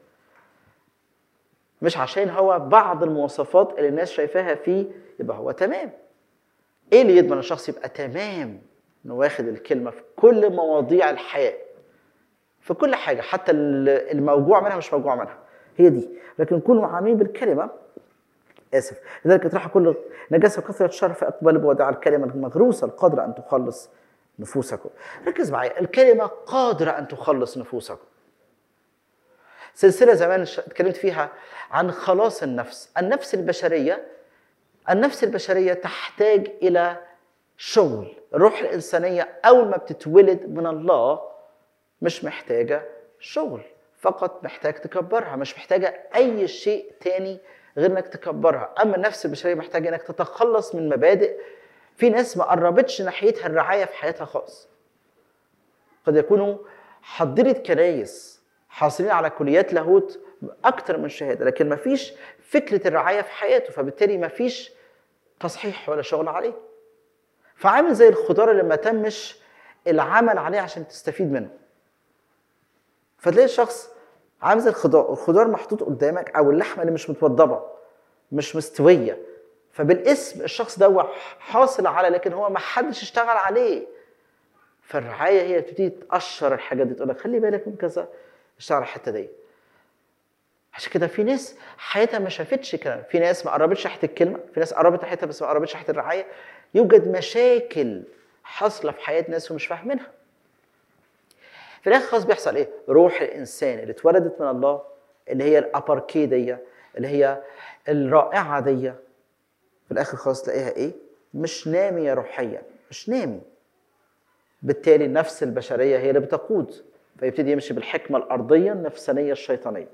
[SPEAKER 3] مش عشان هو بعض المواصفات اللي الناس شايفاها فيه يبقى هو تمام ايه اللي يضمن الشخص يبقى تمام انه واخد الكلمه في كل مواضيع الحياه في كل حاجه حتى الموجوع منها مش موجوع منها هي دي لكن نكونوا عاملين بالكلمه اسف لذلك اطرحوا كل نجاسه وكثره شر فاقبل بوداع الكلمه المغروسه القادره ان تخلص نفوسكم ركز معايا الكلمه قادره ان تخلص نفوسكم سلسله زمان اتكلمت فيها عن خلاص النفس النفس البشريه النفس البشريه تحتاج الى شغل الروح الانسانيه اول ما بتتولد من الله مش محتاجه شغل فقط محتاج تكبرها مش محتاجه اي شيء تاني غير انك تكبرها اما النفس البشريه محتاجه انك تتخلص من مبادئ في ناس ما قربتش ناحيتها الرعايه في حياتها خالص قد يكونوا حضرت كنايس حاصلين على كليات لاهوت اكتر من شهاده لكن ما فيش فكره الرعايه في حياته فبالتالي ما فيش تصحيح ولا شغل عليه فعامل زي الخضار اللي ما تمش العمل عليه عشان تستفيد منه فتلاقي الشخص عامل زي الخضار الخضار محطوط قدامك او اللحمه اللي مش متوضبه مش مستويه فبالاسم الشخص ده حاصل على لكن هو ما حدش اشتغل عليه فالرعايه هي تبتدي تقشر الحاجات دي تقول لك خلي بالك من كذا اشتغل على الحته دي عشان كده في ناس حياتها ما شافتش كلام في ناس ما قربتش ناحيه الكلمه في ناس قربت ناحيتها بس ما قربتش ناحيه الرعايه يوجد مشاكل حاصله في حياه ناس ومش فاهمينها في الاخر خلاص بيحصل ايه روح الانسان اللي اتولدت من الله اللي هي الاباركي دي اللي هي الرائعه دي في الاخر خلاص تلاقيها ايه مش ناميه روحيا مش نامي بالتالي النفس البشريه هي اللي بتقود فيبتدي يمشي بالحكمه الارضيه النفسانيه الشيطانيه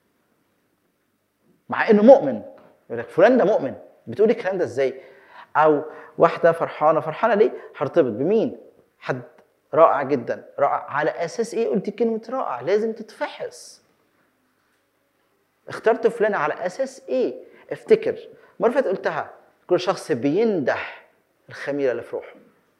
[SPEAKER 3] مع انه مؤمن يقول لك فلان ده مؤمن بتقولي الكلام ده ازاي او واحده فرحانه فرحانه ليه هرتبط بمين حد رائع جدا رائع على اساس ايه قلت كلمه رائع لازم تتفحص اخترت فلان على اساس ايه افتكر مره فاتت قلتها كل شخص بيندح الخميره اللي في روحه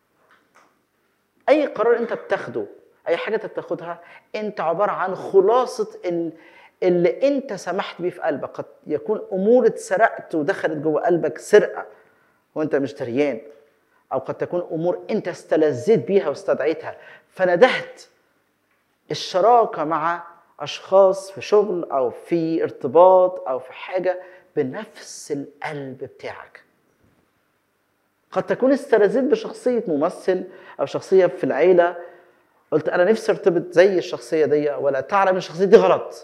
[SPEAKER 3] اي قرار انت بتاخده اي حاجه انت بتاخدها انت عباره عن خلاصه اللي انت سمحت بيه في قلبك قد يكون امور اتسرقت ودخلت جوه قلبك سرقه وانت مش دريان او قد تكون امور انت استلذيت بيها واستدعيتها فندهت الشراكه مع اشخاص في شغل او في ارتباط او في حاجه بنفس القلب بتاعك قد تكون استلذيت بشخصيه ممثل او شخصيه في العيله قلت انا نفسي ارتبط زي الشخصيه دي ولا تعلم ان الشخصيه دي غلط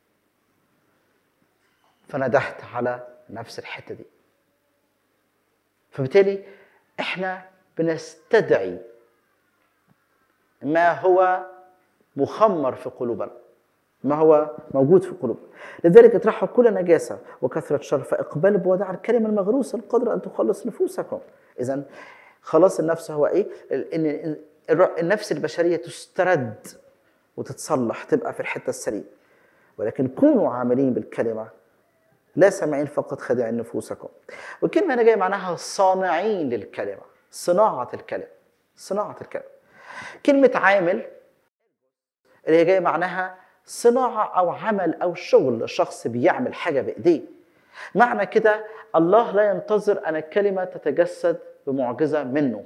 [SPEAKER 3] فندهت على نفس الحته دي فبالتالي احنا بنستدعي ما هو مخمر في قلوبنا ما هو موجود في قلوبنا لذلك اطرحوا كل نجاسة وكثرة شر فاقبلوا بوداع الكلمة المغروسة القادرة أن تخلص نفوسكم إذا خلاص النفس هو إيه؟ إن النفس البشرية تسترد وتتصلح تبقى في الحتة السليمة ولكن كونوا عاملين بالكلمة لا سامعين فقط خادعين نفوسكم والكلمة هنا جاية معناها صانعين للكلمة صناعة الكلمة صناعة الكلمة كلمة عامل اللي هي جاية معناها صناعة أو عمل أو شغل شخص بيعمل حاجة بإيديه معنى كده الله لا ينتظر أن الكلمة تتجسد بمعجزة منه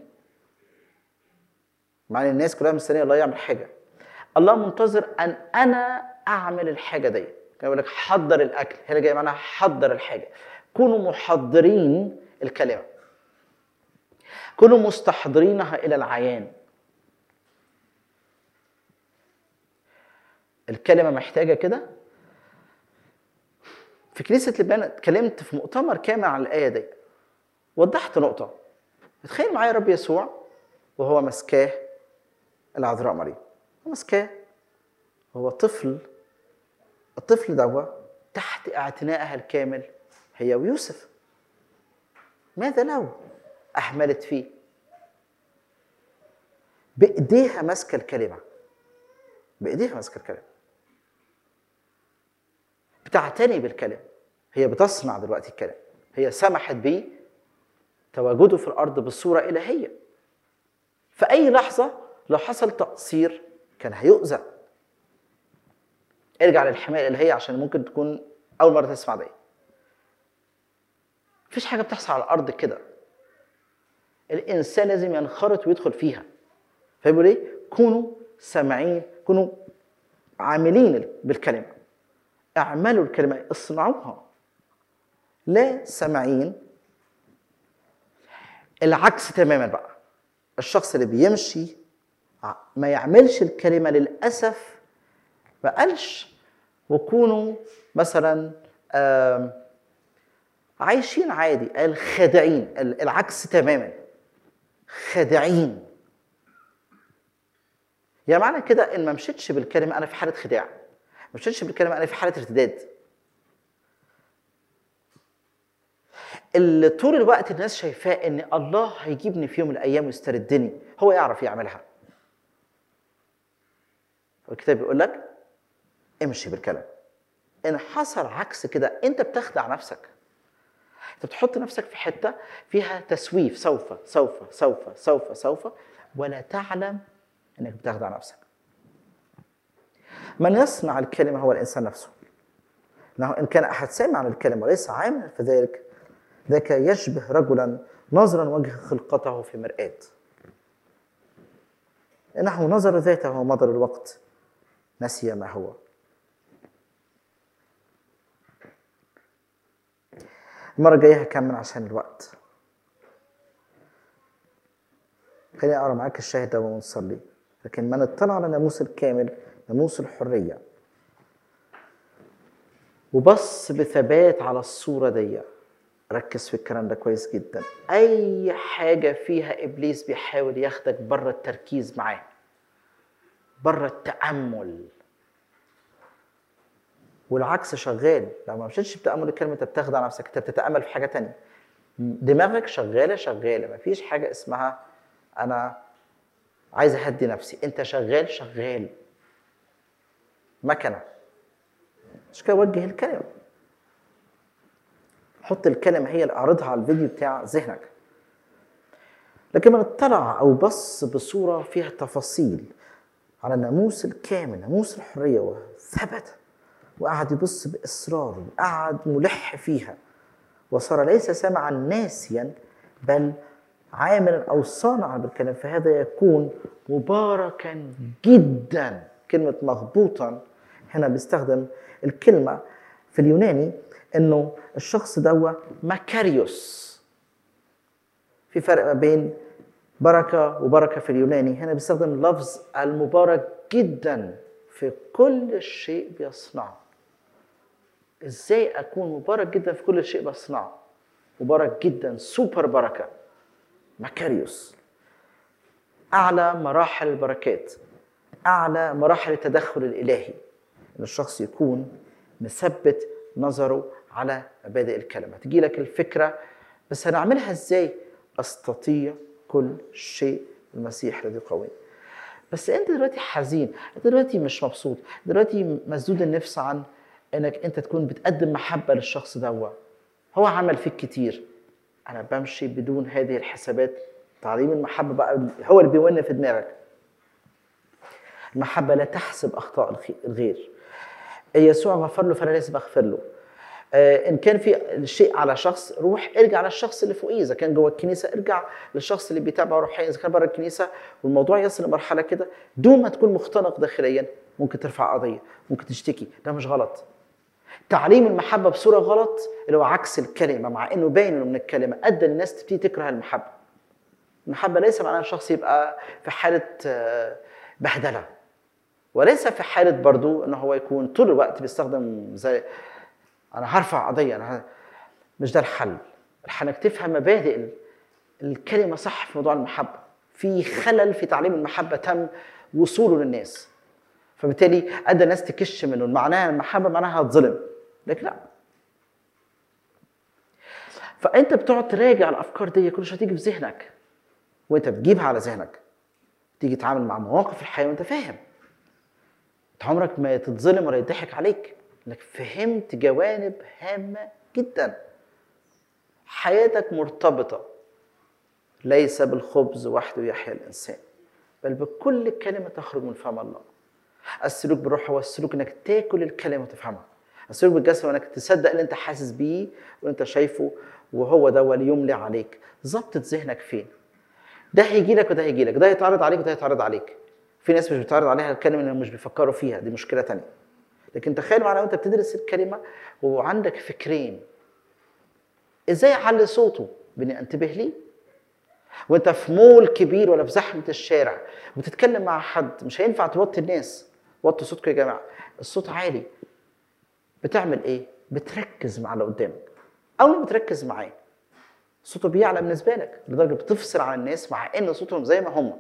[SPEAKER 3] معنى الناس كلها مستنية الله يعمل حاجة الله منتظر أن أنا أعمل الحاجة دي كان يقول لك حضر الأكل هنا جاي معناها حضر الحاجة كونوا محضرين الكلمة كونوا مستحضرينها إلى العيان الكلمة محتاجة كده في كنيسة لبنان اتكلمت في مؤتمر كامل عن الآية دي وضحت نقطة تخيل معايا رب يسوع وهو مسكاه العذراء مريم مسكاه هو طفل الطفل دوا تحت اعتنائها الكامل هي ويوسف ماذا لو اهملت فيه بايديها ماسكه الكلمه بايديها ماسكه الكلمه بتعتني بالكلام هي بتصنع دلوقتي الكلام هي سمحت بيه تواجده في الارض بصوره الهيه في اي لحظه لو حصل تقصير كان هيؤذى ارجع للحمايه الالهيه عشان ممكن تكون اول مره تسمع دي مفيش حاجه بتحصل على الارض كده الانسان لازم ينخرط ويدخل فيها فيقول ايه كونوا سامعين كونوا عاملين بالكلمه اعملوا الكلمه اصنعوها لا سامعين العكس تماما بقى الشخص اللي بيمشي ع- ما يعملش الكلمه للاسف ما قالش وكونوا مثلا آم، عايشين عادي قال خادعين ال- العكس تماما خادعين يعني معنى كده ان ما مشيتش بالكلمه انا في حاله خداع ما مشيتش بالكلمه انا في حاله ارتداد اللي طول الوقت الناس شايفاه ان الله هيجيبني في يوم من الايام ويستردني هو يعرف يعملها الكتاب بيقول لك امشي بالكلام ان حصل عكس كده انت بتخدع نفسك انت بتحط نفسك في حته فيها تسويف سوف سوف سوف سوف سوف ولا تعلم انك بتخدع نفسك من يصنع الكلمه هو الانسان نفسه انه ان كان احد سامع عن الكلمه وليس عاملا في ذلك ذاك يشبه رجلا نظرا وجه خلقته في مرآة إنه نظر ذاته ومضى الوقت نسي ما هو المرة الجاية هكمل عشان الوقت خليني أقرأ معاك الشاهد ده ونصلي لكن من اطلع على ناموس الكامل ناموس الحرية وبص بثبات على الصورة دي ركز في الكلام ده كويس جدا أي حاجة فيها إبليس بيحاول ياخدك بره التركيز معاه بره التأمل والعكس شغال لو ما مشيتش بتأمل الكلمة انت بتخدع نفسك انت بتتأمل في حاجة تانية دماغك شغالة شغالة مفيش حاجة اسمها أنا عايز أهدي نفسي أنت شغال شغال مكنة مش كده وجه الكلمة حط الكلمة هي اللي اعرضها على الفيديو بتاع ذهنك لكن من اطلع أو بص بصورة فيها تفاصيل على الناموس الكامل ناموس الحرية وثبت وقعد يبص بإصرار وقعد ملح فيها وصار ليس سمعا ناسيا بل عاملا أو صانعا بالكلام فهذا يكون مباركا جدا كلمة مغبوطا هنا بيستخدم الكلمة في اليوناني انه الشخص دوا مكاريوس في فرق ما بين بركة وبركة في اليوناني هنا بيستخدم لفظ المبارك جدا في كل شيء بيصنعه ازاي اكون مبارك جدا في كل شيء بصنعه مبارك جدا سوبر بركة مكاريوس اعلى مراحل البركات اعلى مراحل التدخل الالهي ان الشخص يكون مثبت نظره على مبادئ الكلمه تجي لك الفكره بس هنعملها ازاي استطيع كل شيء المسيح الذي قوي بس انت دلوقتي حزين انت دلوقتي مش مبسوط دلوقتي مسدود النفس عن انك انت تكون بتقدم محبه للشخص دوا هو عمل فيك كتير انا بمشي بدون هذه الحسابات تعليم المحبه بقى هو اللي بيون في دماغك المحبه لا تحسب اخطاء الغير يسوع غفر له فانا لازم اغفر له آه، ان كان في شيء على شخص روح ارجع للشخص اللي فوقيه اذا كان جوه الكنيسه ارجع للشخص اللي بيتابعه روحيا اذا كان بره الكنيسه والموضوع يصل لمرحله كده دون ما تكون مختنق داخليا ممكن ترفع قضيه ممكن تشتكي ده مش غلط تعليم المحبه بصوره غلط اللي هو عكس الكلمه مع انه باين انه من الكلمه ادى الناس تبتدي تكره المحبه المحبه ليس معناها الشخص يبقى في حاله آه، بهدله وليس في حاله برضو ان هو يكون طول الوقت بيستخدم زي انا هرفع قضيه انا ه- مش ده الحل الحل انك تفهم مبادئ ال- الكلمه صح في موضوع المحبه في خلل في تعليم المحبه تم وصوله للناس فبالتالي ادى الناس تكش منه معناها المحبه معناها هتظلم لكن لا فانت بتقعد تراجع الافكار دي كل شويه تيجي في ذهنك وانت بتجيبها على ذهنك تيجي تتعامل مع مواقف الحياه وانت فاهم انت عمرك ما تتظلم ولا يضحك عليك انك فهمت جوانب هامه جدا حياتك مرتبطه ليس بالخبز وحده يحيا الانسان بل بكل كلمة تخرج من فم الله السلوك بالروح هو السلوك انك تاكل الكلمة وتفهمها السلوك بالجسد هو انك تصدق اللي انت حاسس بيه واللي انت شايفه وهو ده اللي يملي عليك ظبطة ذهنك فين ده هيجي لك وده هيجي لك ده هيتعرض عليك وده هيتعرض عليك في ناس مش بتعرض عليها الكلمة انهم مش بيفكروا فيها دي مشكلة تانية لكن تخيل معانا وانت بتدرس الكلمة وعندك فكرين ازاي اعلي صوته باني انتبه ليه وانت في مول كبير ولا في زحمه الشارع وتتكلم مع حد مش هينفع توطي الناس وطوا صوتكم يا جماعه الصوت عالي بتعمل ايه بتركز مع اللي قدامك اول ما بتركز معاه صوته بيعلى بالنسبه لك لدرجه بتفصل عن الناس مع ان صوتهم زي ما هم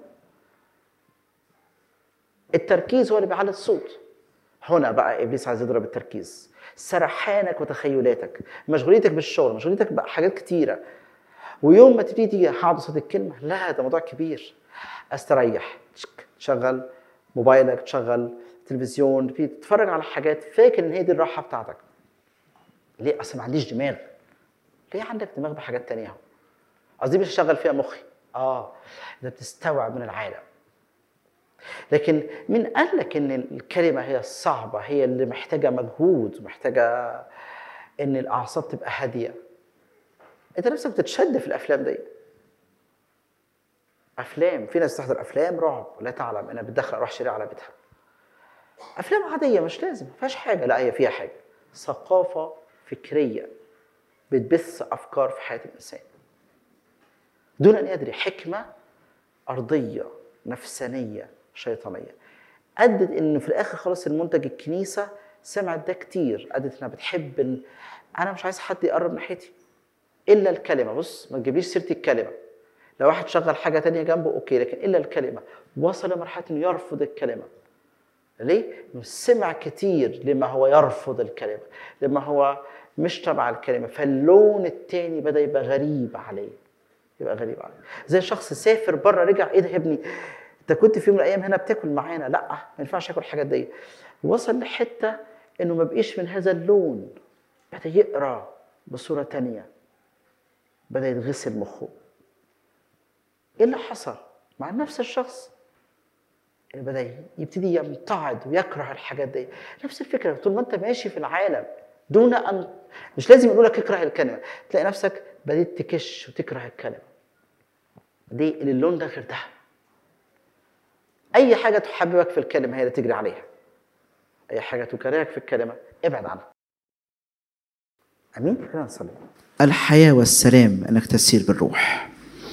[SPEAKER 3] التركيز هو اللي بيعلي الصوت هنا بقى ابليس عايز يضرب التركيز سرحانك وتخيلاتك مشغوليتك بالشغل مشغوليتك بحاجات كتيره ويوم ما تبتدي تيجي هقعد قصاد الكلمه لا ده موضوع كبير استريح تشغل موبايلك تشغل تلفزيون تبتدي تتفرج على حاجات فاكر ان هي دي الراحه بتاعتك ليه اصل ما عنديش دماغ ليه عندك دماغ بحاجات تانية اهو قصدي مش هشغل فيها مخي اه ده بتستوعب من العالم لكن مين قال لك ان الكلمه هي الصعبه هي اللي محتاجه مجهود ومحتاجه ان الاعصاب تبقى هاديه انت نفسك بتتشد في الافلام دي افلام في ناس تحضر افلام رعب ولا تعلم انها بتدخل روح شرير على بيتها افلام عاديه مش لازم ما فيهاش حاجه لا هي فيها حاجه ثقافه فكريه بتبث افكار في حياه الانسان دون ان يدري حكمه ارضيه نفسانيه شيطانيه ادت ان في الاخر خالص المنتج الكنيسه سمعت ده كتير ادت انها بتحب ان انا مش عايز حد يقرب ناحيتي الا الكلمه بص ما تجيبليش سيره الكلمه لو واحد شغل حاجه تانية جنبه اوكي لكن الا الكلمه وصل لمرحله انه يرفض الكلمه ليه؟ سمع كتير لما هو يرفض الكلمه لما هو مش تبع الكلمه فاللون التاني بدا يبقى غريب عليه يبقى غريب عليه زي شخص سافر بره رجع ايه ده يا ابني انت كنت في يوم من الايام هنا بتاكل معانا لا ما ينفعش اكل الحاجات دي وصل لحته انه ما بقيش من هذا اللون بدا يقرا بصوره تانية بدا يتغسل مخه ايه اللي حصل مع نفس الشخص اللي بدا يبتدي يمتعض ويكره الحاجات دي نفس الفكره طول ما انت ماشي في العالم دون ان مش لازم يقول لك اكره الكلمه تلاقي نفسك بديت تكش وتكره الكلمه دي اللي اللون ده غير ده اي حاجه تحببك في الكلمه هي اللي تجري عليها اي حاجه تكرهك في الكلمه ابعد عنها امين خلينا نصلي
[SPEAKER 2] الحياة والسلام أنك تسير بالروح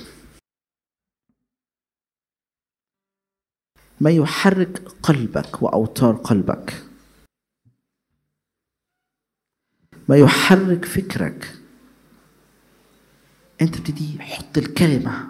[SPEAKER 2] ما يحرك قلبك وأوتار قلبك ما يحرك فكرك أنت بتدي حط الكلمة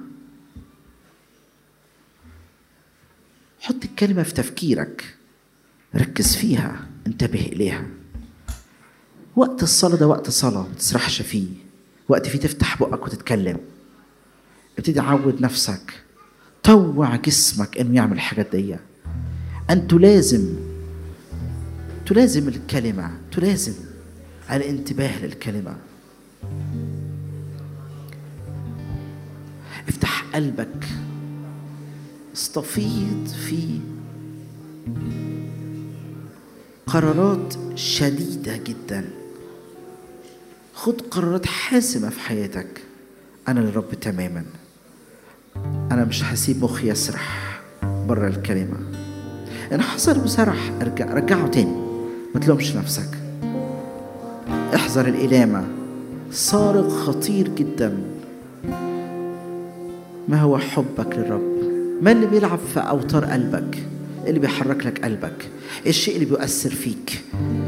[SPEAKER 2] حط الكلمة في تفكيرك ركز فيها انتبه إليها وقت الصلاة ده وقت صلاة ما تسرحش فيه وقت فيه تفتح بقك وتتكلم ابتدي عود نفسك طوع جسمك انه يعمل الحاجات دي ان تلازم تلازم الكلمة تلازم الانتباه للكلمة افتح قلبك استفيض في قرارات شديدة جدا خد قرارات حاسمة في حياتك أنا للرب تماما أنا مش هسيب مخي يسرح بره الكلمة إن حصل وسرح ارجع رجعه تاني ما تلومش نفسك احذر الإلامة صارخ خطير جدا ما هو حبك للرب ما اللي بيلعب في أوتار قلبك إيه اللي بيحرك لك قلبك إيه الشيء اللي بيؤثر فيك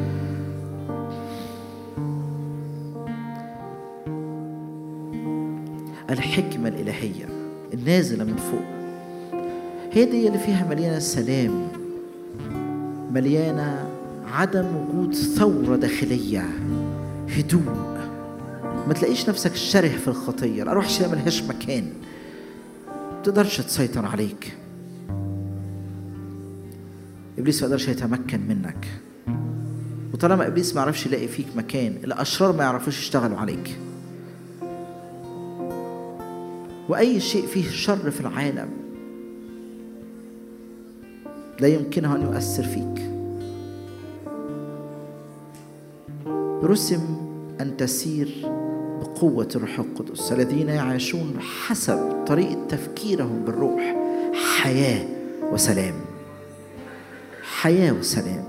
[SPEAKER 2] الحكمة الإلهية النازلة من فوق هي دي اللي فيها مليانة سلام مليانة عدم وجود ثورة داخلية هدوء ما تلاقيش نفسك شره في الخطية الأروح الشريرة ملهاش مكان تقدرش تسيطر عليك إبليس ما يقدرش يتمكن منك وطالما إبليس ما يعرفش يلاقي فيك مكان الأشرار ما يعرفوش يشتغلوا عليك وأي شيء فيه شر في العالم لا يمكنه أن يؤثر فيك رسم أن تسير بقوة الروح القدس الذين يعيشون حسب طريقة تفكيرهم بالروح حياة وسلام حياة وسلام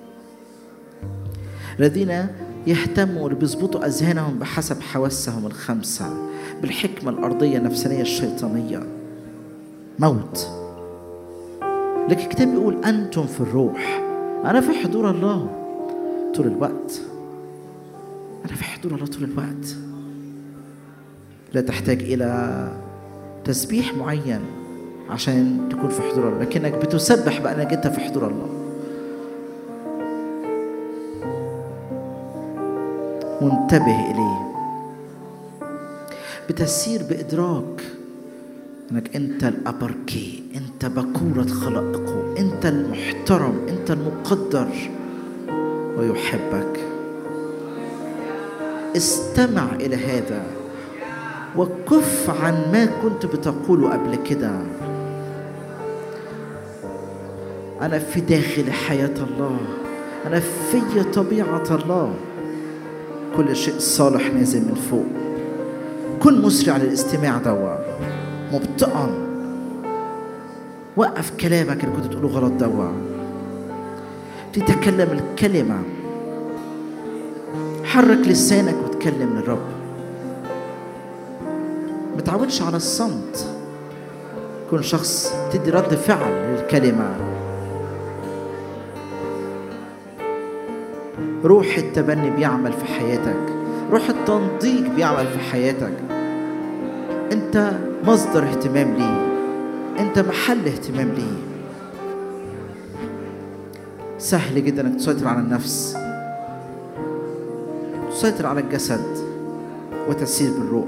[SPEAKER 2] الذين يهتموا اللي بيظبطوا أذهانهم بحسب حواسهم الخمسة بالحكمة الأرضية النفسانية الشيطانية موت لكن الكتاب بيقول أنتم في الروح أنا في حضور الله طول الوقت أنا في حضور الله طول الوقت لا تحتاج إلى تسبيح معين عشان تكون في حضور الله لكنك بتسبح بأنك أنت في حضور الله منتبه إليه بتسير بإدراك انك انت الابركي انت بكورة خلائقه انت المحترم انت المقدر ويحبك استمع الى هذا وكف عن ما كنت بتقوله قبل كده انا في داخل حياة الله انا في طبيعة الله كل شيء صالح نازل من فوق كن مسرع للاستماع دوا مبطئا وقف كلامك اللي كنت تقوله غلط دوا تتكلم الكلمة حرك لسانك وتكلم للرب ما تعودش على الصمت كن شخص تدي رد فعل للكلمة روح التبني بيعمل في حياتك روح التنضيج بيعمل في حياتك انت مصدر اهتمام ليه انت محل اهتمام ليه سهل جدا انك تسيطر على النفس تسيطر على الجسد وتسير بالروح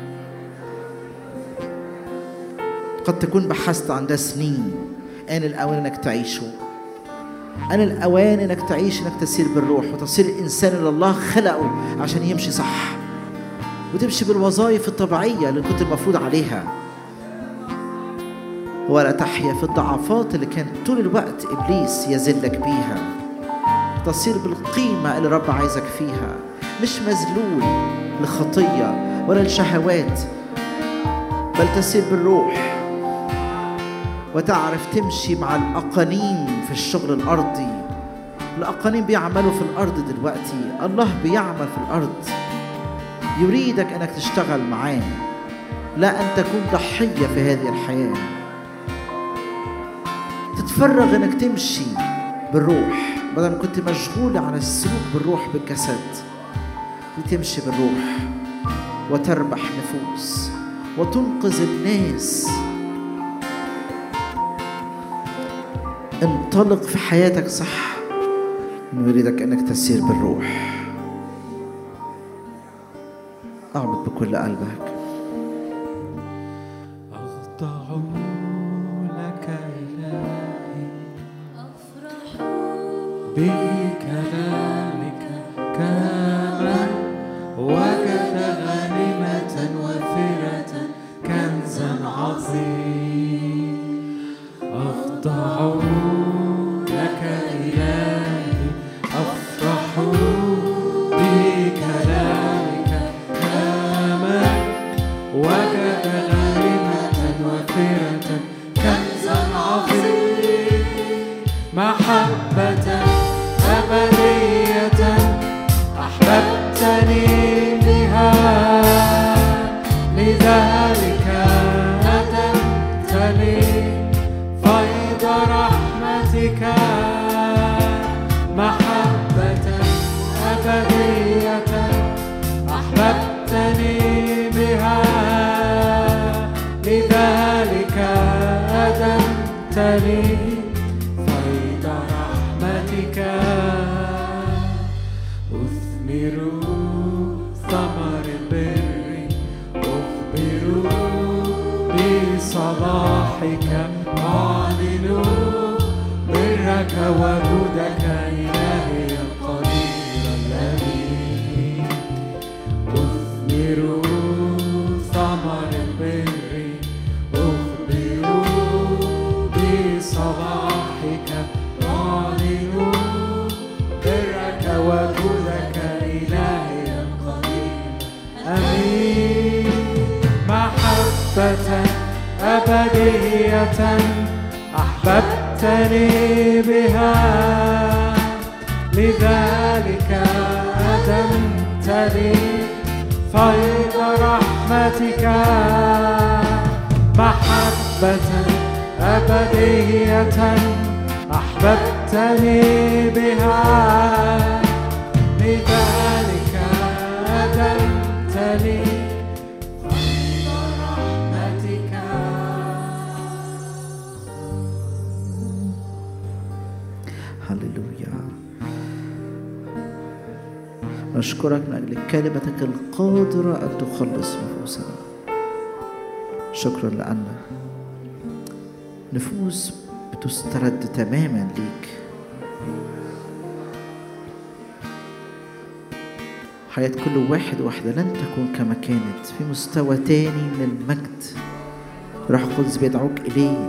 [SPEAKER 2] قد تكون بحثت عن ده سنين آن الأوان إنك تعيشه آن الأوان إنك تعيش إنك تسير بالروح وتصير الإنسان اللي الله خلقه عشان يمشي صح وتمشي بالوظائف الطبيعية اللي كنت المفروض عليها ولا تحيا في الضعفات اللي كان طول الوقت إبليس يذلك بيها تصير بالقيمة اللي رب عايزك فيها مش مذلول لخطية ولا لشهوات بل تسير بالروح وتعرف تمشي مع الأقانيم في الشغل الأرضي الأقانيم بيعملوا في الأرض دلوقتي الله بيعمل في الأرض يريدك أنك تشتغل معاه لا أن تكون ضحية في هذه الحياة تتفرغ أنك تمشي بالروح بدل ما كنت مشغول على السلوك بالروح بالجسد لتمشي بالروح وتربح نفوس وتنقذ الناس انطلق في حياتك صح انه يريدك انك تسير بالروح اعبد بكل قلبك
[SPEAKER 4] أخضع لك إلهي بكلامك كما وجد غنيمة وفرة كنزا عظيم أخضع لك إلهي أفرح بكلامك كما وجد غنيمة وفرة كنزا عظيم محبة أبدية أحببتني بها لذلك أتتني فيض رحمتك محبة أبدية أحببتني بها لذلك أدمتني فيض رحمتك أثمر ثمر البر أخبر بصلاحك أعلن برك وجودك إلهي القدير الذي أثمر ثمر البر أخبر بصلاحك أبدية أحببتني بها لذلك أدمت لي فيض رحمتك محبة أبدية أحببتني بها لذلك أدمت لي فيض رحمتك
[SPEAKER 2] هللويا نشكرك من أجل كلمتك القادرة أن تخلص نفوسنا شكرا لأن نفوس بتسترد تماما ليك حياة كل واحد وواحدة لن تكون كما كانت في مستوى تاني من المجد روح القدس بيدعوك إليه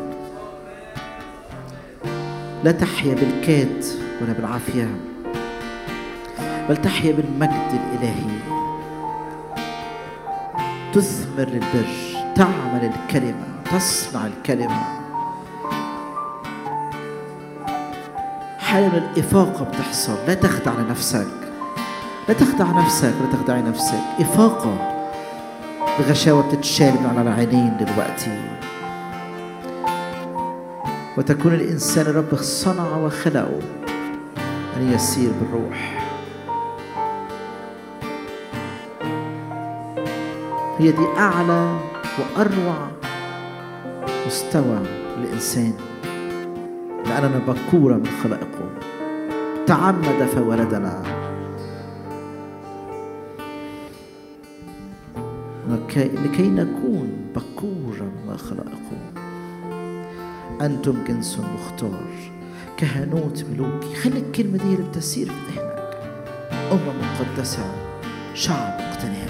[SPEAKER 2] لا تحيا بالكاد ولا بالعافية بل تحيا بالمجد الإلهي تثمر البر تعمل الكلمة تصنع الكلمة حالة من الإفاقة بتحصل لا تخدع لنفسك لا تخدع نفسك لا تخدعي نفسك إفاقة بغشاوة بتتشال من على العينين دلوقتي وتكون الإنسان الرب صنع وخلقه أن يسير بالروح هي دي أعلى وأروع مستوى للإنسان لأننا بكورة من خلائقه تعمد فولدنا وكي- لكي نكون بكورا من خلائقه أنتم جنس مختار كهنوت ملوكي خلي الكلمة دي اللي بتسير في ذهنك أمة مقدسة شعب اقتناء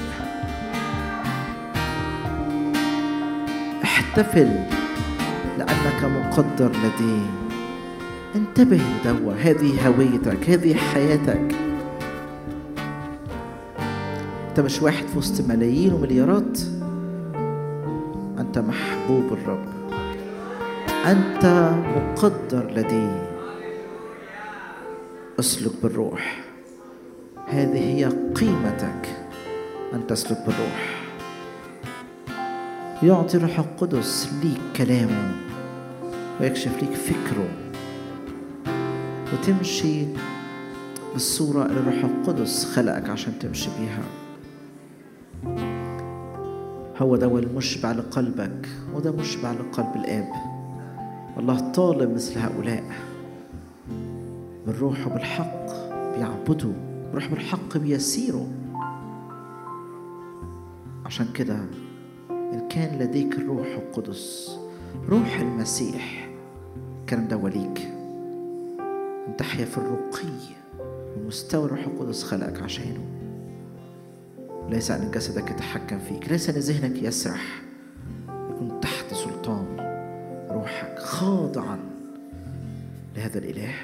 [SPEAKER 2] احتفل لأنك مقدر لديه انتبه لدوا هذه هويتك هذه حياتك انت مش واحد في وسط ملايين ومليارات انت محبوب الرب انت مقدر لديه اسلك بالروح هذه هي قيمتك ان تسلك بالروح يعطي الروح القدس ليك كلامه ويكشف ليك فكره وتمشي بالصورة اللي الروح القدس خلقك عشان تمشي بيها هو ده هو المشبع لقلبك وده مشبع لقلب الآب والله طالب مثل هؤلاء بالروح وبالحق بيعبدوا بالروح بالحق بيسيروا عشان كده إن كان لديك الروح القدس روح المسيح الكلام ده وليك أن تحيا في الرقي ومستوى الروح القدس خلقك عشانه ليس أن جسدك يتحكم فيك ليس أن ذهنك يسرح يكون تحت سلطان روحك خاضعا لهذا الإله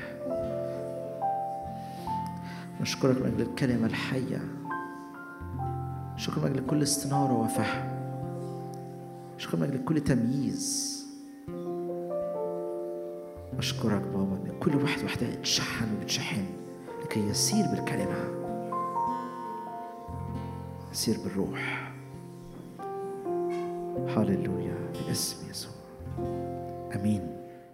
[SPEAKER 2] نشكرك من أجل الكلمة الحية شكرا من أجل كل استنارة وفهم شكرا من أجل كل تمييز أشكرك بابا إن كل واحد واحدة اتشحن وبتشحن لكي يسير بالكلمة يسير بالروح هللويا باسم يسوع امين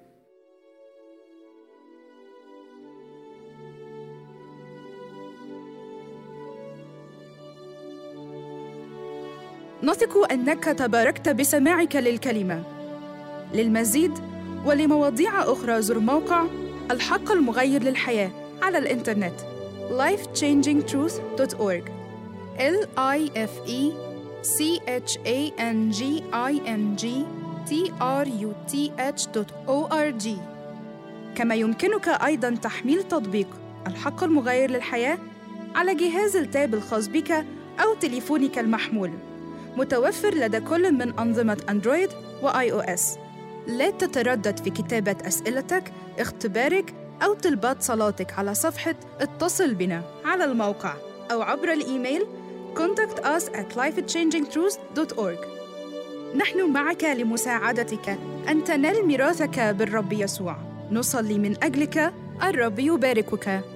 [SPEAKER 1] نثق انك تباركت بسماعك للكلمه للمزيد ولمواضيع اخرى زر موقع الحق المغير للحياه على الانترنت lifechangingtruth.org l i f e c h a n g i n g t r u t h o r g كما يمكنك ايضا تحميل تطبيق الحق المغير للحياه على جهاز التاب الخاص بك او تليفونك المحمول متوفر لدى كل من أنظمة أندرويد وآي أو إس. لا تتردد في كتابة أسئلتك، اختبارك أو طلبات صلاتك على صفحة اتصل بنا على الموقع أو عبر الإيميل contact us at lifechangingtruth.org نحن معك لمساعدتك أن تنال ميراثك بالرب يسوع نصلي من أجلك الرب يباركك